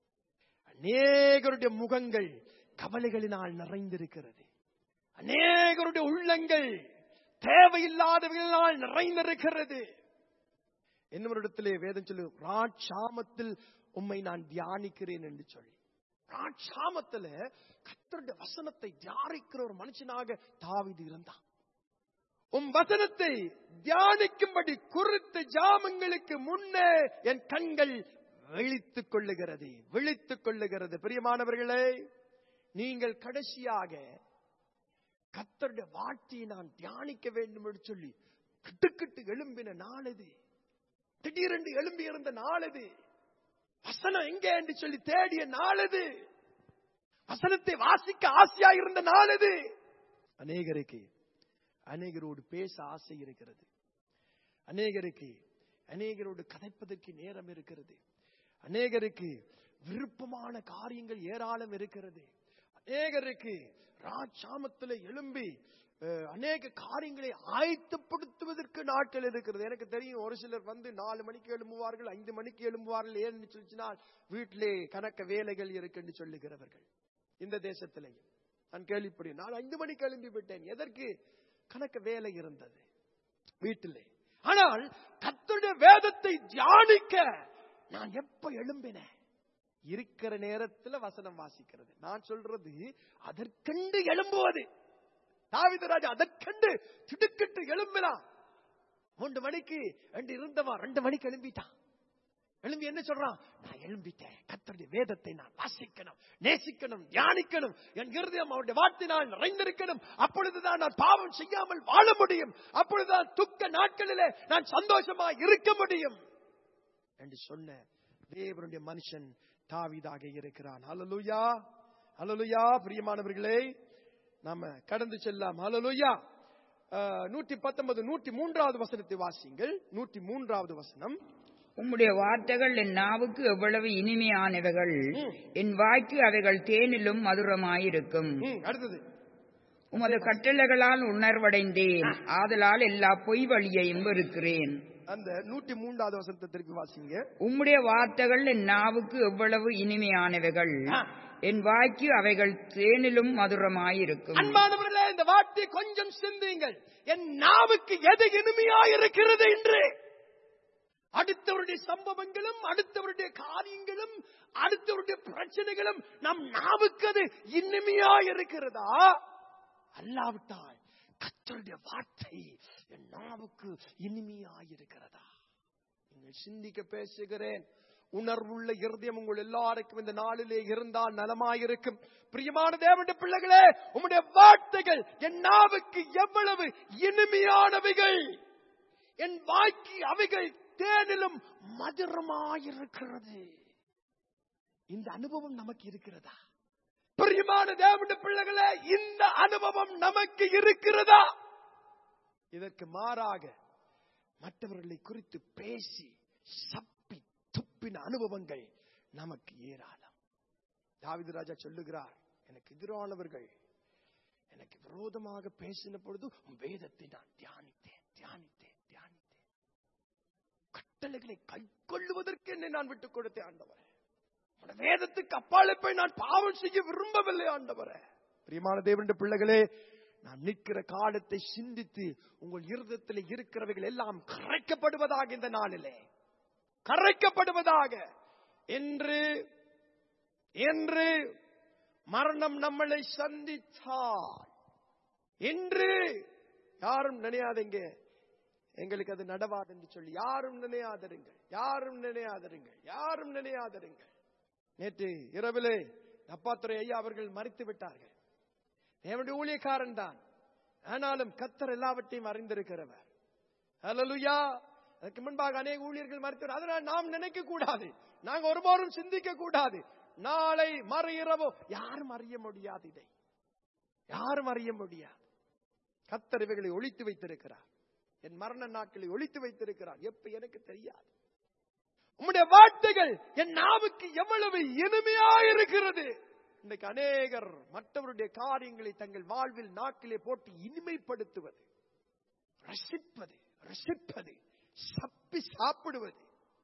அநேகருடைய முகங்கள் கவலைகளினால் நிறைந்திருக்கிறது அநேகருடைய உள்ளங்கள் தேவையில்லாதவர்களால் நிறைந்திருக்கிறது என்னவரிடத்திலே வேதம் சொல்லு ராட்சாமத்தில் உம்மை நான் தியானிக்கிறேன் என்று சொல்லி ராட்சாமத்துல கத்தருடைய வசனத்தை தியானிக்கிற ஒரு மனுஷனாக தாவிது இருந்தான் உம் வசனத்தை தியானிக்கும்படி குறித்த ஜாமங்களுக்கு முன்னே என் கண்கள் விழித்துக் கொள்ளுகிறது விழித்துக் கொள்ளுகிறது பிரியமானவர்களே நீங்கள் கடைசியாக கத்தருடைய வார்த்தையை நான் தியானிக்க வேண்டும் என்று சொல்லி கிட்டுக்கிட்டு எழும்பின நாள் இது திடீரென்று எழும்பி இருந்த நாள் இது வசனம் எங்கே என்று சொல்லி தேடிய நாள் இது வசனத்தை வாசிக்க ஆசையா இருந்த நாள் இது அநேகருக்கு அநேகரோடு பேச ஆசை இருக்கிறது அநேகருக்கு அநேகரோடு கதைப்பதற்கு நேரம் இருக்கிறது அநேகருக்கு விருப்பமான காரியங்கள் ஏராளம் இருக்கிறது அநேகருக்கு ராஜாமத்தில் எழும்பி அஹ், அநேக காரியங்களை ஆயத்தப்படுத்துவதற்கு நாட்கள் இருக்கிறது எனக்கு தெரியும் ஒரு சிலர் வந்து நாலு மணிக்கு எழும்புவார்கள் ஐந்து மணிக்கு எழும்புவார்கள் ஏன்னு சொல்லிச்சுனால் வீட்டிலே கணக்க வேலைகள் இருக்குன்னு சொல்லுகிறவர்கள் இந்த தேசத்திலேயும் நான் கேள்விப்படுகிறேன் நான் ஐந்து மணிக்கு எழும்பி விட்டேன் எதற்கு கணக்க வேலை இருந்தது வீட்டிலே ஆனால் கர்த்தருடைய வேதத்தை தியானிக்க நான் எப்ப எழும்பினேன் இருக்கிற நேரத்துல வசனம் வாசிக்கிறது நான் சொல்றது அதற்கண்டு எழும்புவது தாவிதராஜா அதற்கண்டு திடுக்கிட்டு எழும்பினான் மூன்று மணிக்கு ரெண்டு இருந்தவன் ரெண்டு மணிக்கு எழும்பிட்டான் எழும்பி என்ன சொல்றான் நான் எழும்பிட்டேன் கத்தருடைய வேதத்தை நான் வாசிக்கணும் நேசிக்கணும் தியானிக்கணும் என் இருதயம் அவருடைய வார்த்தையினால் நிறைந்திருக்கணும் அப்பொழுதுதான் நான் பாவம் செய்யாமல் வாழ முடியும் அப்பொழுதுதான் துக்க நாட்களிலே நான் சந்தோஷமா இருக்க முடியும் என்று சொன்ன தேவனுடைய மனுஷன் தாவீதாக இருக்கிறான் ஹalleluya ஹalleluya பிரியமானவர்களே நாம கடந்து செல்லாம் ஹalleluya நூற்றி பத்தொன்பது நூற்றி மூன்றாவது வசனத்தை வாசிங்கள் நூற்றி மூன்றாவது வசனம் உம்முடைய வார்த்தைகள் என் நாவுக்கு எவ்வளவு இனிமையானவைகள் ம். என் வாய்க்கு அவைகள் தேனிலும் மதுரமாயிருக்கும் ம், அடுத்தது உமது கட்டளைகளால் உணர்வடைந்தேன் ஆதலால் எல்லா பொய் வழியையும் வெறுக்கிறேன் அந்த நூற்றி மூன்றாவது வசனத்தை திருப்பி வாசிங்க உம்முடைய வார்த்தைகள் என் நாவுக்கு எவ்வளவு இனிமையானவைகள் ஆ. என் வாய்க்கு அவைகள் தேனிலும் மதுரமாயிருக்கும் அன்பானவர்களே இந்த வார்த்தை கொஞ்சம் சிந்தியுங்கள் என் நாவுக்கு எது இனிமையாயிருக்கிறது என்று அடுத்தவருடைய சம்பவங்களும் அடுத்தவருடைய காரியங்களும் அடுத்தவருடைய பிரச்சனைகளும் நம் நாவுக்கு அது இனிமையாயிருக்கிறதா அல்லாவிட்டால் கத்தருடைய வார்த்தை என் நாவுக்கு இனிமையாயிருக்கிறதா நீங்கள் சிந்திக்க பேசுகிறேன் உணர்வுள்ள இருதயம் உங்கள் எல்லாருக்கும் இந்த நாளிலே இருந்தால் நலமாயிருக்கும் பிரியமான தேவனுடைய பிள்ளைகளே உம்முடைய வார்த்தைகள் என் நாவுக்கு எவ்வளவு இனிமையானவைகள் என் வாய்க்கு அவைகள் தேனிலும் மதுரமாயிருக்கிறது இந்த அனுபவம் நமக்கு இருக்கிறதா பிரியமான தேவனுடைய பிள்ளைகளே இந்த அனுபவம் நமக்கு இருக்கிறதா இதற்கு மாறாக மற்றவர்களை குறித்து பேசி சப்பி துப்பின அனுபவங்கள் நமக்கு ஏராளம் தாவிது ராஜா சொல்லுகிறார் எனக்கு எதிரானவர்கள் எனக்கு விரோதமாக பேசின பொழுது உன் வேதத்தை நான் தியானித்தேன் தியானித்தேன் தியானித்தேன் கட்டளைகளை கை கொள்ளுவதற்கு என்னை நான் விட்டுக் கொடுத்தேன் ஆண்டவரே உம்முடைய வேதத்துக்கு அப்பாலே போய் நான் பாவம் செய்ய விரும்பவில்லை ஆண்டவரே பிரியமான தேவனுடைய பிள்ளைகளே நான் நிற்கிற காலத்தை சிந்தித்து உங்கள் இருதத்தில் இருக்கிறவைகள் எல்லாம் கரைக்கப்படுவதாக இந்த நாளிலே கரைக்கப்படுவதாக என்று என்று மரணம் நம்மளை சந்தித்தார் என்று யாரும் நினையாதீங்க எங்களுக்கு அது நடவாது என்று சொல்லி யாரும் நினையாதருங்கள் யாரும் நினையாதருங்கள் யாரும் நினையாதருங்கள் நேற்று இரவிலே அப்பாத்துறை ஐயா அவர்கள் மறித்து விட்டார்கள் தேவனுடைய ஊழியக்காரன் தான் ஆனாலும் கத்தர் எல்லாவற்றையும் அறிந்திருக்கிறவர் ஹalleluya அதுக்கு முன்பாக அநேக ஊழியர்கள் மறித்தவர் அதனால் நாம் நினைக்க கூடாது நாங்க ஒருபோதும் சிந்திக்க கூடாது நாளை மறு இரவோ யாரும் அறிய முடியாது இதை யாரும் அறிய முடியாது கத்தர் இவைகளை ஒழித்து வைத்திருக்கிறார் என் மரண நாட்களை ஒழித்து வைத்திருக்கிறார் எப்ப எனக்கு தெரியாது உம்முடைய வார்த்தைகள் என் நாவுக்கு எவ்வளவு இனிமையாயிருக்கிறது இன்னைக்கு அநேகர் மற்றவருடைய காரியங்களை தங்கள் வாழ்வில் நாக்கிலே போட்டு இனிமைப்படுத்துவது ரசிப்பது ரசிப்பது சப்பி சாப்பிடுவது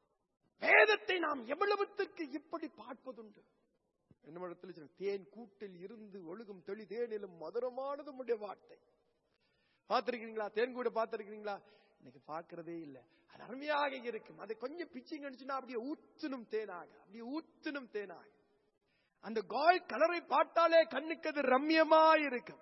வேதத்தை நாம் எவ்வளவுத்துக்கு இப்படி பார்ப்பதுண்டு என்னிடத்தில் சொல்ல, தேன் கூட்டில் இருந்து ஒழுகும் தெளி தேனிலும் மதுரமானது உம்முடைய வார்த்தை பார்த்திருக்கீங்களா தேன் கூட பார்த்திருக்கீங்களா இன்னைக்கு பார்க்கிறதே இல்லை அது அருமையாக இருக்கும் அதை கொஞ்சம் பிச்சிங் அடிச்சுன்னா அப்படியே ஊத்துனும் தேனாக அப்படியே ஊத்துனும் தேனாக அந்த காய் கலரை பார்த்தாலே கண்ணுக்கு அது ரம்யமா இருக்கும்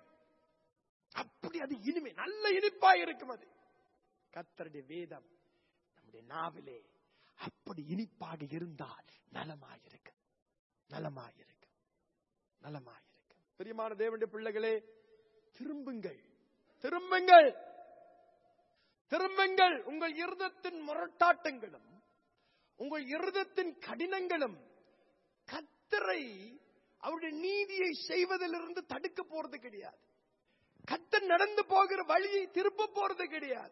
அப்படி அது இனிமை நல்ல இனிப்பா இருக்கும் அது கத்தருடைய வேதம் நம்முடைய நாவிலே அப்படி இனிப்பாக இருந்தால் நலமாயிருக்கும் நலமாயிருக்கும் நலமாயிருக்கும் பிரியமான தேவனுடைய பிள்ளைகளே திரும்புங்கள் திரும்புங்கள் திரும்புங்கள் உங்கள் இருதத்தின் முரட்டாட்டங்களும் உங்கள் இருதத்தின் கடினங்களும் கத்தரை அவருடைய நீதியை செய்வதிலிருந்து தடுக்க போறது கிடையாது கத்தர் நடந்து போகிற வழியை திருப்ப போறது கிடையாது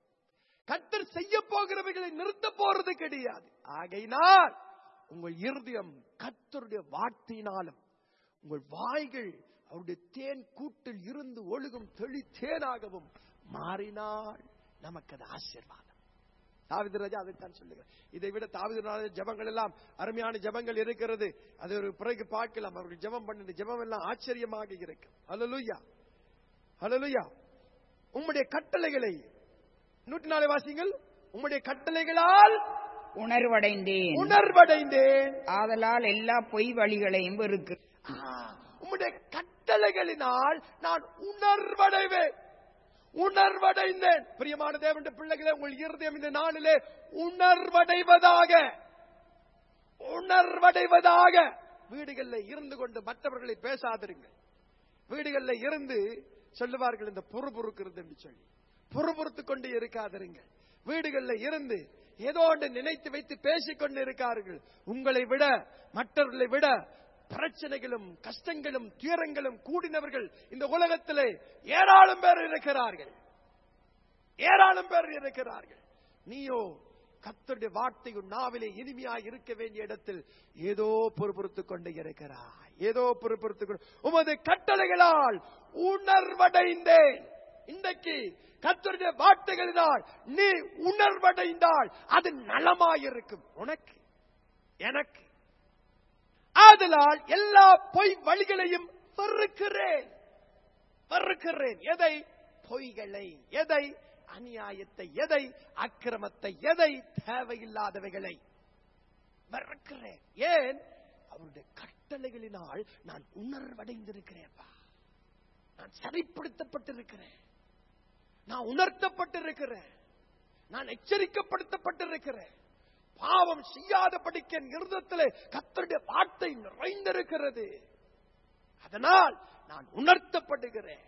கத்தர் செய்ய போகிறவைகளை நிறுத்த போறது கிடையாது ஆகையினால் உங்கள் இருதயம் கத்தருடைய வார்த்தையினாலும் உங்கள் வாய்கள் அவருடைய தேன் கூட்டில் இருந்து ஒழுகும் தெளி தேனாகவும் மாறினால் நமக்கு அது ஆசீர்வாதம் தாவித ராஜா அதைத்தான் சொல்லுகிறார் இதை விட தாவித ராஜா ஜபங்கள் எல்லாம் அருமையான ஜபங்கள் இருக்கிறது அது ஒரு பிறகு பார்க்கலாம் அவர்கள் ஜபம் பண்ணின ஜபம் எல்லாம் ஆச்சரியமாக இருக்கும் ஹalleluya ஹalleluya உம்முடைய கட்டளைகளை நூற்றி நாலு வாசிங்கள் உம்முடைய கட்டளைகளால் உணர்வடைந்தேன் உணர்வடைந்தேன் ஆதலால் எல்லா பொய் வழிகளையும் வெறுக்கிறேன் ஆ, உம்முடைய கட்டளைகளினால் நான் உணர்வடைவேன் உணர்வடைந்தேன் பிரியமான தேவனுடைய பிள்ளைகளே உங்கள் இருதயம் இந்த நாளிலே உணர்வடைவதாக உணர்வடைவதாக வீடுகளில் இருந்து கொண்டு மற்றவர்களை பேசாதிருங்கள் வீடுகளில் இருந்து சொல்லுவார்கள் இந்த பொறுபொறுக்கிறது என்று சொல்லி பொறுபொறுத்து கொண்டு இருக்காதிருங்கள் வீடுகளில் இருந்து ஏதோ ஒன்று நினைத்து வைத்து பேசிக் கொண்டு இருக்கார்கள் உங்களை விட மற்றவர்களை விட பிரச்சனைகளும் கஷ்டங்களும் துயரங்களும் கூடினவர்கள் இந்த உலகத்திலே ஏராளம் பேர் இருக்கிறார்கள் ஏராளம் பேர் இருக்கிறார்கள் நீயோ கர்த்தருடைய வார்த்தை உன் நாவிலே இனிமையாய் இருக்க வேண்டிய இடத்தில் ஏதோ பொறுப்பொறுத்துக் கொண்டு இருக்கிறாய் ஏதோ பொறுப்பொறுத்துக் கொண்டு உமது கட்டளைகளால் உணர்வடைந்தேன் இன்றைக்கு கர்த்தருடைய வார்த்தைகளினால் நீ உணர்வடைந்தால் அது நலமாயிருக்கும் உனக்கு எனக்கு ஆதலால் எல்லா பொய் வழிகளையும் வெறுக்கிறேன் வெறுக்கிறேன் எதை பொய்களை எதை அநியாயத்தை எதை அக்கிரமத்தை எதை தேவையில்லாதவைகளை வெறுக்கிறேன் ஏன் அவருடைய கட்டளைகளினால் நான் உணர்வடைந்திருக்கிறேன்ப்பா நான் சரிப்படுத்தப்பட்டிருக்கிறேன் நான் உணர்த்தப்பட்டிருக்கிறேன் நான் எச்சரிக்கப்படுத்தப்பட்டிருக்கிறேன் பாவம் செய்யாதபடிக்கு என் இருதத்திலே கத்தருடைய வார்த்தை நிறைந்திருக்கிறது அதனால் நான் உணர்த்தப்படுகிறேன்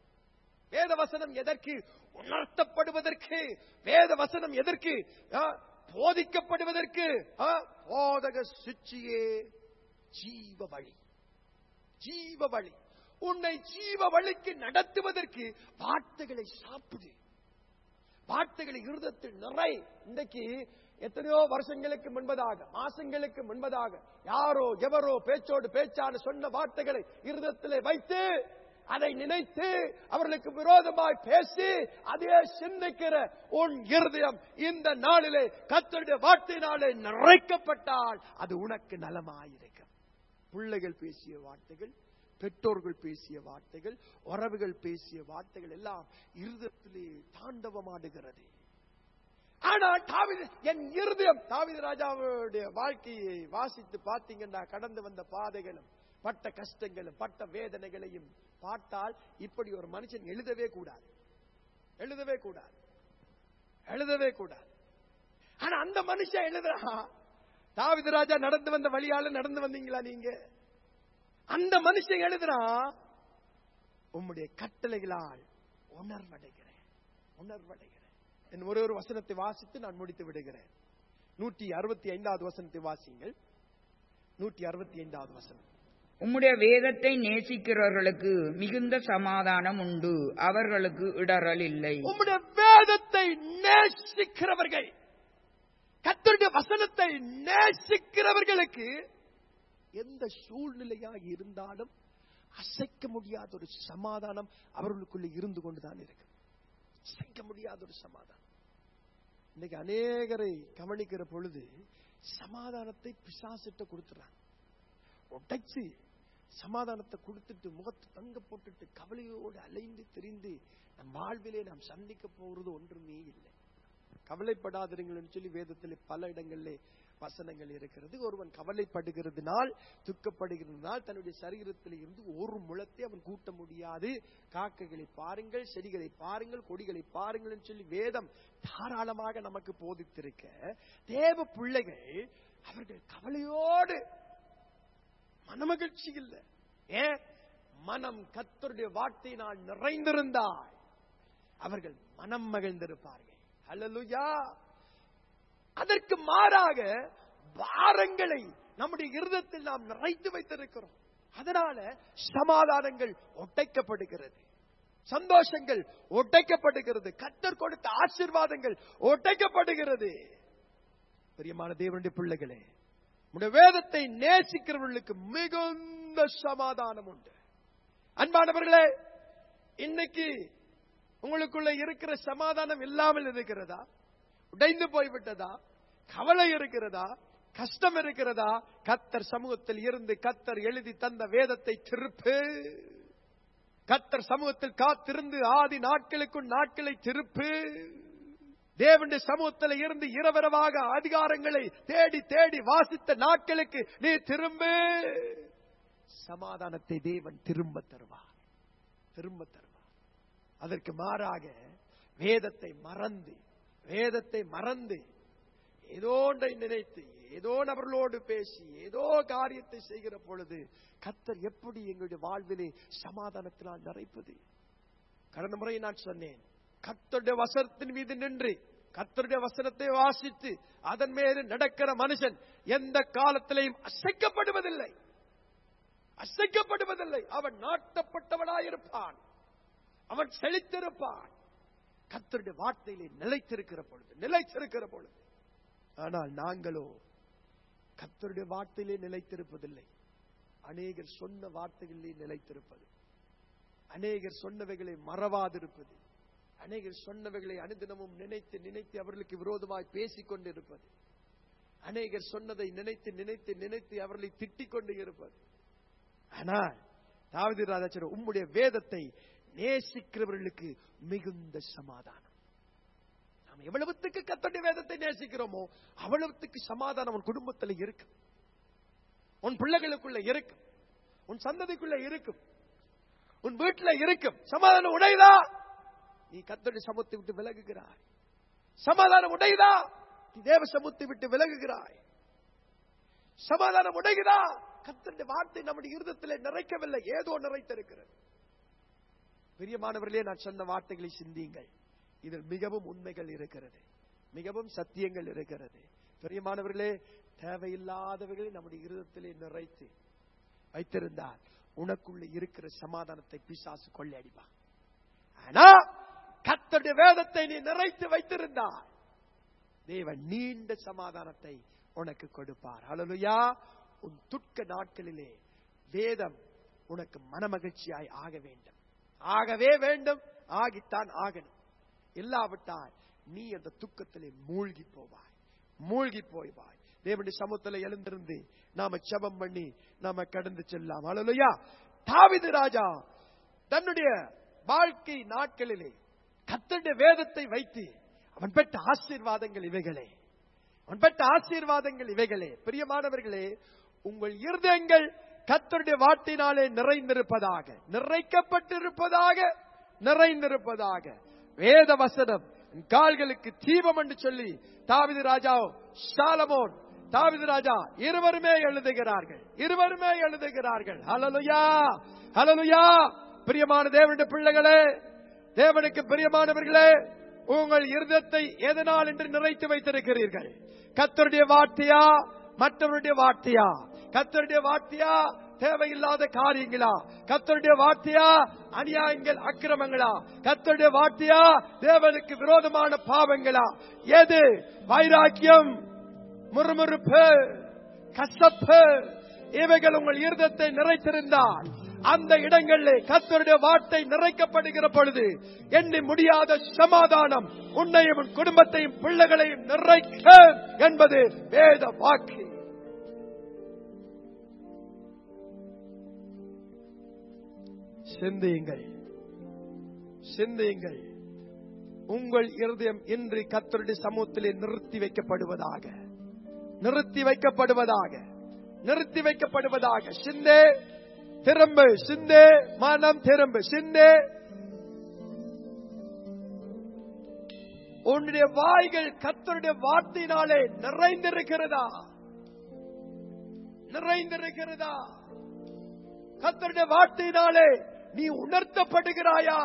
வேத வசனம் எதற்கு உணர்த்தப்படுவதற்கு வேத வசனம் எதற்கு ஆ, போதிக்கப்படுவதற்கு ஆ, போதக சுச்சியே ஜீவ வழி ஜீவ வழி உன்னை ஜீவ வழிக்கு நடத்துவதற்கு வார்த்தைகளை சாப்பிடு வார்த்தைகளை இருதத்தில் நிறை இன்றைக்கு எத்தனையோ வருஷங்களுக்கு முன்பதாக மாசங்களுக்கு முன்பதாக யாரோ எவரோ பேச்சோடு பேச்சான சொன்ன வார்த்தைகளை இருதத்திலே வைத்து அதை நினைத்து அவர்களுக்கு விரோதமாய் பேசி அதே சிந்திக்கிற உன் இருதயம் இந்த நாளிலே கத்தருடைய வார்த்தையினாலே நிறைக்கப்பட்டால் அது உனக்கு நலமாயிருக்கும் பிள்ளைகள் பேசிய வார்த்தைகள் பெற்றோர்கள் பேசிய வார்த்தைகள் உறவுகள் பேசிய வார்த்தைகள் எல்லாம் இருதத்திலே தாண்டவமாடுகிறது ஆனால் தாவித என் இருதயம் தாவித ராஜாவுடைய வாழ்க்கையை வாசித்து பார்த்தீங்கன்னா கடந்து வந்த பாதைகளும் பட்ட கஷ்டங்களும் பட்ட வேதனைகளையும் பார்த்தால் இப்படி ஒரு மனுஷன் எழுதவே கூடாது எழுதவே கூடாது எழுதவே கூடாது ஆனா அந்த மனுஷன் எழுதுறான் தாவித ராஜா நடந்து வந்த வழியால நடந்து வந்தீங்களா நீங்க அந்த மனுஷன் எழுதுறான் உம்முடைய கட்டளைகளால் உணர்வடைகிறேன் உணர்வடைகிறேன் என் ஒரு ஒரு வசனத்தை வாசித்து நான் முடித்து விடுகிறேன் நூற்றி அறுபத்தி ஐந்தாவது வசனத்தை வாசிங்கள் நூற்றி அறுபத்தி ஐந்தாவது வசனம் உம்முடைய வேதத்தை நேசிக்கிறவர்களுக்கு மிகுந்த சமாதானம் உண்டு அவர்களுக்கு இடறல் இல்லை உம்முடைய வேதத்தை நேசிக்கிறவர்கள் கத்தருடைய வசனத்தை நேசிக்கிறவர்களுக்கு எந்த சூழ்நிலையாக இருந்தாலும் அசைக்க முடியாத ஒரு சமாதானம் அவர்களுக்குள்ள இருந்து கொண்டுதான் இருக்கு அசைக்க முடியாத ஒரு சமாதானம் இன்னைக்கு அநேகரை கவனிக்கிற பொழுது சமாதானத்தை பிசாசிட்ட கொடுத்துறாங்க உடைச்சு சமாதானத்தை கொடுத்துட்டு முகத்தை தங்க போட்டுட்டு கவலையோடு அலைந்து திரிந்து நம் வாழ்விலே நாம் சந்திக்க போறது ஒன்றுமே இல்லை கவலைப்படாதீங்கள்னு சொல்லி வேதத்தில் பல இடங்களிலே வசனங்கள் இருக்கிறது ஒருவன் கவலைப்படுகிறதுனால் துக்கப்படுகிறதுனால் தன்னுடைய சரீரத்தில் இருந்து ஒரு முளத்தை அவன் கூட்ட முடியாது காக்கைகளை பாருங்கள் செடிகளை பாருங்கள் கொடிகளை பாருங்கள் சொல்லி வேதம் தாராளமாக நமக்கு போதித்திருக்க தேவ பிள்ளைகள் அவர்கள் கவலையோடு மனமகிழ்ச்சி இல்லை ஏன் மனம் கத்தருடைய வார்த்தையினால் நிறைந்திருந்தால் அவர்கள் மனம் மகிழ்ந்திருப்பார்கள் அல்லலுயா அதற்கு மாறாக பாரங்களை நம்முடைய இருதத்தில் நாம் நிறைத்து வைத்திருக்கிறோம் அதனால சமாதானங்கள் ஒட்டைக்கப்படுகிறது சந்தோஷங்கள் ஒட்டைக்கப்படுகிறது கத்தர் கொடுத்த ஆசீர்வாதங்கள் ஒட்டைக்கப்படுகிறது பிரியமான தேவனுடைய பிள்ளைகளே உடைய வேதத்தை நேசிக்கிறவர்களுக்கு மிகுந்த சமாதானம் உண்டு அன்பானவர்களே இன்னைக்கு உங்களுக்குள்ள இருக்கிற சமாதானம் இல்லாமல் இருக்கிறதா உடைந்து போய்விட்டதா கவலை இருக்கிறதா கஷ்டம் இருக்கிறதா கத்தர் சமூகத்தில் இருந்து கத்தர் எழுதி தந்த வேதத்தை திருப்பு கத்தர் சமூகத்தில் காத்திருந்து ஆதி நாட்களுக்கும் நாட்களை திருப்பு தேவனுடைய சமூகத்தில் இருந்து இரவரவாக அதிகாரங்களை தேடி தேடி வாசித்த நாட்களுக்கு நீ திரும்பு சமாதானத்தை தேவன் திரும்ப தருவார் திரும்ப தருவார் அதற்கு மாறாக வேதத்தை மறந்து வேதத்தை மறந்து ஏதோ ஒன்றை நினைத்து ஏதோ நபர்களோடு பேசி ஏதோ காரியத்தை செய்கிற பொழுது கத்தர் எப்படி எங்களுடைய வாழ்விலே சமாதானத்தினால் நிறைப்பது கடந்த முறை நான் சொன்னேன் கத்தருடைய வசனத்தின் மீது நின்று கர்த்தருடைய வசனத்தை வாசித்து அதன் மேல் நடக்கிற மனுஷன் எந்த காலத்திலையும் அசைக்கப்படுவதில்லை அசைக்கப்படுவதில்லை அவன் நாட்டப்பட்டவனாயிருப்பான் அவன் செழித்திருப்பான் கர்த்தருடைய வார்த்தையிலே நிலைத்திருக்கிற பொழுது நிலைத்திருக்கிற பொழுது ஆனால் நாங்களோ கர்த்தருடைய வார்த்தையிலே நிலைத்திருப்பதில்லை அநேகர் சொன்ன வார்த்தைகளிலே நிலைத்திருப்பது அநேகர் சொன்னவைகளை மறவாதிருப்பது அநேகர் சொன்னவைகளை அனுதினமும் நினைத்து நினைத்து அவர்களுக்கு விரோதமாய் பேசிக் கொண்டிருப்பது அநேகர் சொன்னதை நினைத்து நினைத்து நினைத்து அவர்களை திட்டிக் கொண்டு இருப்பது ஆனால் தாவதி ராஜாச்சர் உம்முடைய வேதத்தை நேசிக்கிறவர்களுக்கு மிகுந்த சமாதானம் நாம் எவ்வளவுத்துக்கு கத்தோடைய வேதத்தை நேசிக்கிறோமோ அவ்வளவுத்துக்கு சமாதானம் உன் குடும்பத்தில் இருக்கும் உன் பிள்ளைகளுக்குள்ள இருக்கும் உன் சந்ததிக்குள்ள இருக்கும் உன் வீட்டுல இருக்கும் சமாதானம் உடையதா நீ கத்தோடைய சமத்தை விட்டு விலகுகிறாய் சமாதானம் உடையதா நீ தேவ சமத்தை விட்டு விலகுகிறாய் சமாதானம் உடையதா கத்தருடைய வார்த்தை நம்முடைய இருதத்திலே நிறைக்கவில்லை ஏதோ நிறைத்திருக்கிறது பிரியமானவர்களே நான் சொன்ன வார்த்தைகளை சிந்தியுங்கள் இதில் மிகவும் உண்மைகள் இருக்கிறது மிகவும் சத்தியங்கள் இருக்கிறது பிரியமானவர்களே தேவையில்லாதவைகளை நம்முடைய இருதத்திலே நிறைத்து வைத்திருந்தால் உனக்குள்ள இருக்கிற சமாதானத்தை பிசாசு கொள்ளையடிப்பான் ஆனா கத்தருடைய வேதத்தை நீ நிறைத்து வைத்திருந்தால் தேவன் நீண்ட சமாதானத்தை உனக்கு கொடுப்பார் ஹalleluya உன் துக்க நாட்களிலே வேதம் உனக்கு மனமகிழ்ச்சியாய் ஆக வேண்டும் ஆகவே வேண்டும் ஆகித்தான் ஆகணும் இல்லாவிட்டால் நீ அந்த துக்கத்திலே மூழ்கி போவாய் மூழ்கி போய்வாய் தேவனுடைய சமூகத்தில் எழுந்திருந்து நாம செபம் பண்ணி நாம கடந்து செல்லலாம் ஹalleluya தாவீது ராஜா தன்னுடைய வாழ்க்கை நாட்களிலே கத்தருடைய வேதத்தை வைத்து அவன் பெற்ற ஆசீர்வாதங்கள் இவைகளே அவன் பெற்ற ஆசீர்வாதங்கள் இவைகளே பிரியமானவர்களே உங்கள் இருதயங்கள் கத்தருடைய வார்த்தையினாலே நிறைந்திருப்பதாக நிறைக்கப்பட்டிருப்பதாக நிறைந்திருப்பதாக வேத வசனம் உன் கால்களுக்கு தீபம் என்று சொல்லி தாவிது ராஜா சாலமோன் தாவிது ராஜா இருவருமே எழுதுகிறார்கள் இருவருமே எழுதுகிறார்கள் ஹalleluya ஹalleluya பிரியமான தேவனுடைய பிள்ளைகளே தேவனுக்கு பிரியமானவர்களே உங்கள் இருதத்தை எதனால் என்று நிறைத்து வைத்திருக்கிறீர்கள் கத்தருடைய வார்த்தையா மற்றவருடைய வார்த்தையா கத்தருடைய வார்த்தையா தேவையில்லாத காரியங்களா கத்தருடைய வார்த்தையா அநியாயங்கள் அக்கிரமங்களா கத்தருடைய வார்த்தையா தேவனுக்கு விரோதமான பாவங்களா எது வைராக்கியம் முறுமுறுப்பு கசப்பு இவைகள் உங்கள் இருதத்தை நிறைத்திருந்தால் அந்த இடங்களில் கத்தருடைய வார்த்தை நிறைக்கப்படுகிற பொழுது எண்ணி முடியாத சமாதானம் உன்னையும் உன் குடும்பத்தையும் பிள்ளைகளையும் நிறைக்க என்பது வேத வாக்கு சிந்தியுங்கள் சிந்தியுங்கள் உங்கள் இருதயம் இன்று கத்தருடைய சமூகத்திலே நிறுத்தி வைக்கப்படுவதாக நிறுத்தி வைக்கப்படுவதாக நிறுத்தி வைக்கப்படுவதாக சிந்தே திரும்பு சிந்தே மனம் திரும்பு சிந்தே உன்னுடைய வாய்கள் கத்தருடைய வார்த்தையினாலே நிறைந்திருக்கிறதா நிறைந்திருக்கிறதா கத்தருடைய வார்த்தையினாலே நீ உணர்த்தப்படுகிறாயா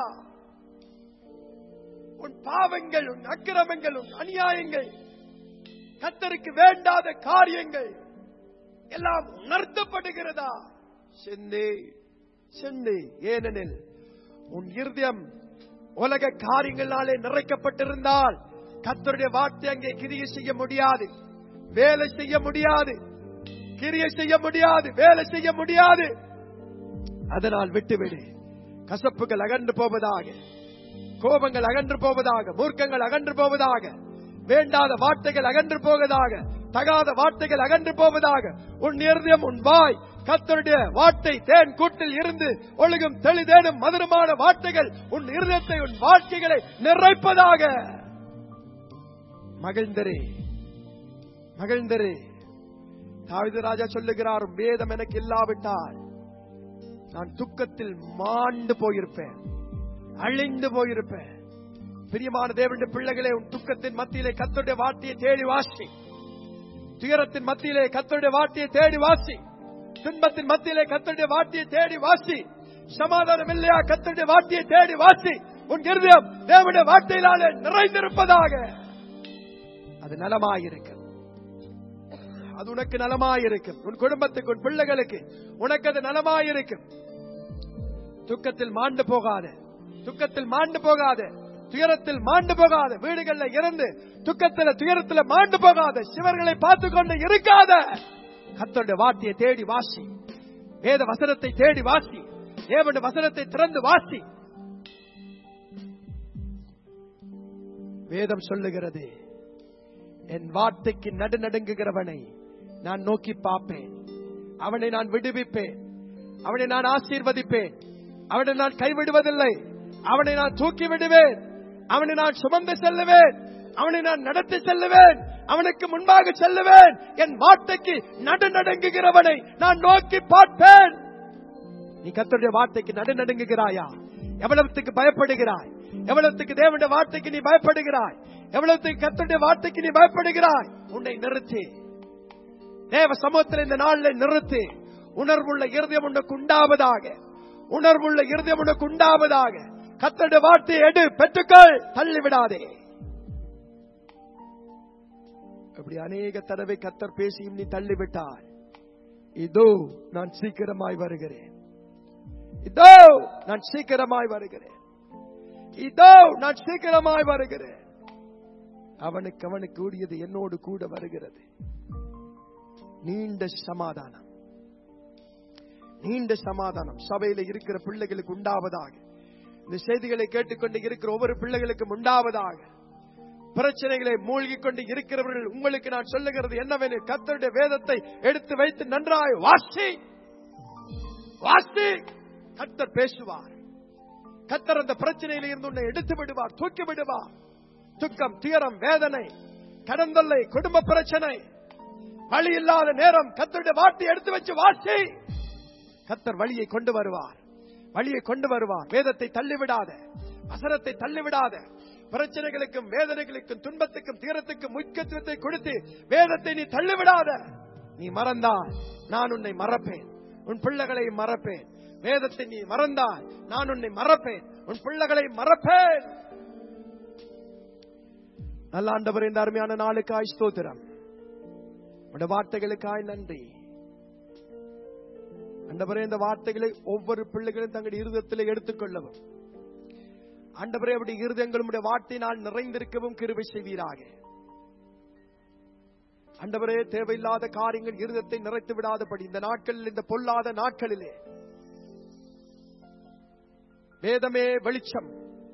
உன் பாவங்கள் உன் அக்கிரமங்கள் உன் அநியாயங்கள் கத்தருக்கு வேண்டாத காரியங்கள் எல்லாம் உணர்த்தப்படுகிறதா சிந்தி சிந்தி ஏனெனில் உன் இருதயம் உலக காரியங்களாலே நிறைக்கப்பட்டிருந்தால் கத்தருடைய வார்த்தை அங்கே கிரியை செய்ய முடியாது வேலை செய்ய முடியாது கிரியை செய்ய முடியாது வேலை செய்ய முடியாது அதனால் விட்டுவிடு கசப்புகள் அகன்று போவதாக கோபங்கள் அகன்று போவதாக மூர்க்கங்கள் அகன்று போவதாக வேண்டாத வார்த்தைகள் அகன்று போவதாக தகாத வார்த்தைகள் அகன்று போவதாக உன் இருதயம் உன் வாய் கத்தருடைய வார்த்தை தேன் கூட்டில் இருந்து ஒழுகும் தெளிதேனும் மதுரமான வார்த்தைகள் உன் இருதயத்தை உன் வாழ்க்கைகளை நிறைப்பதாக மகிழ்ந்தரே மகிழ்ந்தரே தாவித ராஜா சொல்லுகிறார் வேதம் எனக்கு இல்லாவிட்டால் நான் துக்கத்தில் மாண்டு போயிருப்பேன் அழிந்து போயிருப்பேன் பிரியமான தேவனுடைய பிள்ளைகளே உன் துக்கத்தின் மத்தியிலே கத்தருடைய வார்த்தையை தேடி வாசி துயரத்தின் மத்தியிலே கத்தருடைய வார்த்தையை தேடி வாசி துன்பத்தின் மத்தியிலே கத்தருடைய வார்த்தையை தேடி வாசி சமாதானம் இல்லையா கத்தருடைய வார்த்தையை தேடி வாசி உன் இருதயம் தேவனுடைய வார்த்தையினாலே நிறைந்திருப்பதாக அது நலமாயிருக்கும் அது உனக்கு நலமாயிருக்கும் உன் குடும்பத்துக்கு உன் பிள்ளைகளுக்கு உனக்கு அது நலமாயிருக்கும் துக்கத்தில் மாண்டு போகாத துக்கத்தில் மாண்டு போகாத துயரத்தில் மாண்டு போகாத வீடுகள்ல இருந்து துக்கத்துல துயரத்துல மாண்டு போகாத சிவர்களை பார்த்து கொண்டு இருக்காத கத்தோட வார்த்தையை தேடி வாசி வேத வசனத்தை தேடி வாசி தேவனுடைய வசனத்தை திறந்து வாசி வேதம் சொல்லுகிறது என் வார்த்தைக்கு நடுநடுங்குகிறவனை நான் நோக்கி பார்ப்பேன் அவனை நான் விடுவிப்பேன் அவனை நான் ஆசீர்வதிப்பேன் அவனை நான் கைவிடுவதில்லை அவனை நான் தூக்கி விடுவேன் அவனை நான் சுமந்து செல்லுவேன் அவனை நான் நடத்தி செல்லுவேன் அவனுக்கு முன்பாக செல்லுவேன் என் வார்த்தைக்கு நடுநடுங்குகிறவனை நான் நோக்கி பார்ப்பேன் நீ கத்தருடைய வார்த்தைக்கு நடுநடுங்குகிறாயா எவ்வளவுக்கு பயப்படுகிறாய் எவ்வளவுக்கு தேவனுடைய வார்த்தைக்கு நீ பயப்படுகிறாய் எவ்வளவுக்கு கத்தருடைய வார்த்தைக்கு நீ பயப்படுகிறாய் உன்னை நிறுத்தி தேவ சமூகத்தில் இந்த நாளில் நிறுத்தி உணர்வுள்ள இருதயம் உனக்கு உண்டாவதாக உணர்வுள்ள இருதயம் உனக்கு உண்டாவதாக கத்தருடைய வார்த்தையை எடு பெற்றுக்கள் தள்ளிவிடாதே அப்படி அநேக தடவை கத்தர் பேசியும் நீ தள்ளிவிட்டாய் இதோ நான் சீக்கிரமாய் வருகிறேன் இதோ நான் சீக்கிரமாய் வருகிறேன் இதோ நான் சீக்கிரமாய் வருகிறேன் அவனுக்கு அவனுக்கு கூடியது என்னோடு கூட வருகிறது நீண்ட சமாதானம் நீண்ட சமாதானம் சபையில இருக்கிற பிள்ளைகளுக்கு உண்டாவதாக இந்த செய்திகளை கேட்டுக்கொண்டு இருக்கிற ஒவ்வொரு பிள்ளைகளுக்கும் உண்டாவதாக பிரச்சனைகளை மூழ்கி கொண்டு இருக்கிறவர்கள் உங்களுக்கு நான் சொல்லுகிறது என்னவெனில் கத்தருடைய வேதத்தை எடுத்து வைத்து நன்றாய் வாசி வாசி கத்தர் பேசுவார் கத்தர் அந்த பிரச்சனையில இருந்து உன்னை எடுத்து விடுவார் தூக்கி விடுவார் துக்கம் துயரம் வேதனை கடந்தொல்லை குடும்ப பிரச்சனை வழி இல்லாத நேரம் கத்தருடைய வார்த்தை எடுத்து வச்சு வாசி கத்தர் வழியை கொண்டு வருவார் வழியை கொண்டு வருவார் வேதத்தை தள்ளிவிடாத வசனத்தை தள்ளிவிடாத பிரச்சனைகளுக்கும் வேதனைகளுக்கும் துன்பத்துக்கும் தீரத்துக்கும் முக்கியத்துவத்தை கொடுத்து வேதத்தை நீ தள்ளிவிடாத நீ மறந்தால் நான் உன்னை மறப்பேன் உன் பிள்ளைகளை மறப்பேன் வேதத்தை நீ மறந்தால் நான் உன்னை மறப்பேன் உன் பிள்ளைகளை மறப்பேன் நல்ல ஆண்டவர் இந்த அருமையான நாளுக்காய் ஸ்தோத்திரம் உடைய வார்த்தைகளுக்காய் நன்றி ஆண்டவரே இந்த வார்த்தைகளை ஒவ்வொரு பிள்ளைகளும் தங்களுடைய இருதயத்தில் எடுத்துக்கொள்ளவும் ஆண்டவரே அப்படி இருதயங்களுடைய வார்த்தையினால் நிறைந்திருக்கவும் கிருபை செய்வீராக ஆண்டவரே தேவையில்லாத காரியங்கள் இருதயத்தை நிறைத்து விடாதபடி இந்த நாட்களில் இந்த பொல்லாத நாட்களிலே வேதமே வெளிச்சம்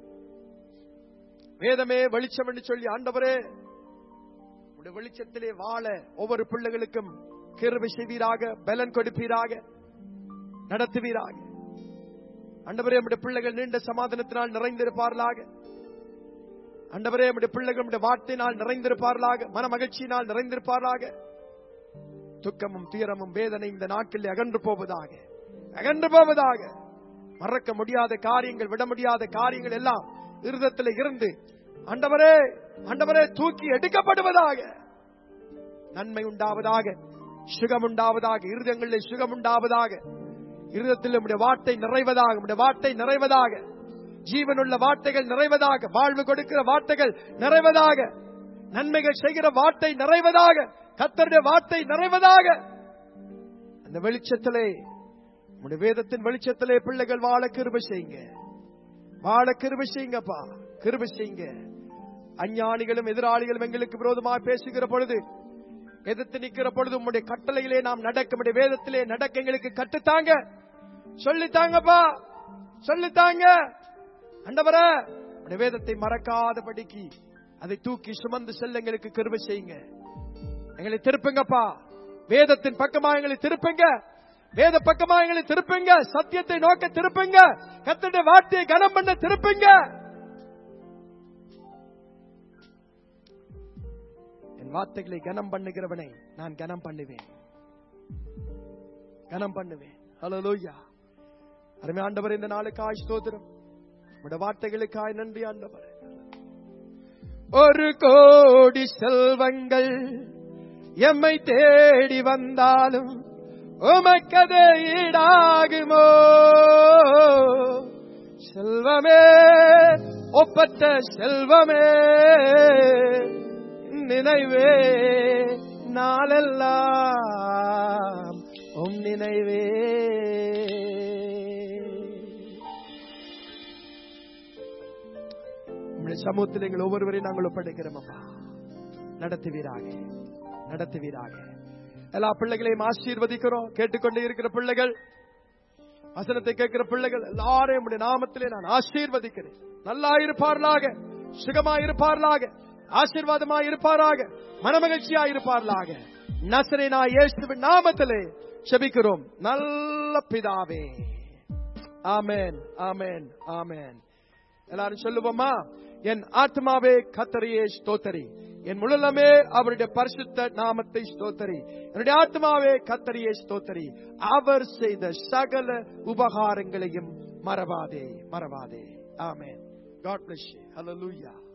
வேதமே வெளிச்சம் என்று சொல்லி ஆண்டவரே உடைய வெளிச்சத்திலே வாழ ஒவ்வொரு பிள்ளைகளுக்கும் கிருபை செய்வீராக பலன் கொடுப்பீராக நடத்துவீராக அண்டவரே நம்முடைய பிள்ளைகள் நீண்ட சமாதானத்தினால் நிறைந்திருப்பார்களாக அண்டவரே நம்முடைய பிள்ளைகள் நம்முடைய வார்த்தையினால் நிறைந்திருப்பார்களாக மன மகிழ்ச்சியினால் நிறைந்திருப்பார்களாக துக்கமும் துயரமும் வேதனை இந்த நாட்களில் அகன்று போவதாக அகன்று போவதாக மறக்க முடியாத காரியங்கள் விட முடியாத காரியங்கள் எல்லாம் இருதத்தில் இருந்து அண்டவரே அண்டவரே தூக்கி எடுக்கப்படுவதாக நன்மை உண்டாவதாக சுகம் உண்டாவதாக இருதயங்களில் சுகம் உண்டாவதாக இருதத்தில் நம்முடைய வார்த்தை நிறைவதாக நம்முடைய வார்த்தை நிறைவதாக ஜீவனுள்ள வார்த்தைகள் நிறைவதாக வாழ்வு கொடுக்கிற வார்த்தைகள் நிறைவதாக நன்மைகள் செய்கிற வார்த்தை நிறைவதாக கத்தருடைய வார்த்தை நிறைவதாக அந்த வெளிச்சத்திலே நம்முடைய வேதத்தின் வெளிச்சத்திலே பிள்ளைகள் வாழ கிருபை செய்யுங்க வாழ கிருபை செய்யுங்கப்பா கிருபை செய்யுங்க அஞ்ஞானிகளும் எதிராளிகளும் எங்களுக்கு விரோதமாக பேசுகிற பொழுது எதிர்த்து நிற்கிற பொழுது உங்களுடைய கட்டளையிலே நாம் நடக்க உடைய வேதத்திலே நடக்க எங்களுக்கு கட்டுத்தாங்க சொல்லித்தாங்கப்பா சொல்லித்தாங்க அண்டவர உடைய வேதத்தை மறக்காதபடிக்கு அதை தூக்கி சுமந்து செல்ல எங்களுக்கு கிருபை செய்யுங்க எங்களை திருப்புங்கப்பா வேதத்தின் பக்கமா எங்களை திருப்புங்க வேத பக்கமா எங்களை திருப்புங்க சத்தியத்தை நோக்க திருப்புங்க கத்தடைய வார்த்தையை கனம் பண்ண திருப்புங்க என் வார்த்தைகளை கனம் பண்ணுகிறவனை நான் கனம் பண்ணுவேன் கனம் பண்ணுவேன் ஹலோலோயா அருமை ஆண்டவர் இந்த நாளுக்காய் ஸ்தோத்திரம் உடைய வார்த்தைகளுக்காய் நன்றி ஆண்டவர் ஒரு கோடி செல்வங்கள் எம்மை தேடி வந்தாலும் உமக்கதை ஈடாகுமோ செல்வமே ஒப்பற்ற செல்வமே நினைவே நாளெல்லாம் உம் நினைவே உம்முடைய சமூகத்தில் எங்கள் ஒவ்வொருவரையும் நாங்கள் ஒப்படைக்கிறோம் அப்பா நடத்துவீராக நடத்துவீராக எல்லா பிள்ளைகளையும் ஆசீர்வதிக்கிறோம் கேட்டுக்கொண்டே இருக்கிற பிள்ளைகள் வசனத்தை கேட்கிற பிள்ளைகள் எல்லாரையும் உம்முடைய நாமத்திலே நான் ஆசீர்வதிக்கிறேன் நல்லா இருப்பார்களாக சுகமா இருப்பார்களாக ஆசீர்வாதமாய் இருப்பாராக மனமகிழ்ச்சியா இருப்பார்களாக நசரேனா இயேசுவின் நாமத்திலே செபிக்கிறோம் நல்ல பிதாவே ஆமென் ஆமென் ஆமென் எல்லாரும் சொல்லுவோமா என் ஆத்மாவே கத்தரியே ஸ்தோத்தரி என் முழுலமே அவருடைய பரிசுத்த நாமத்தை ஸ்தோத்தரி என்னுடைய ஆத்மாவே கத்தரியே ஸ்தோத்தரி அவர் செய்த சகல உபகாரங்களையும் மறவாதே மறவாதே amen God bless you hallelujah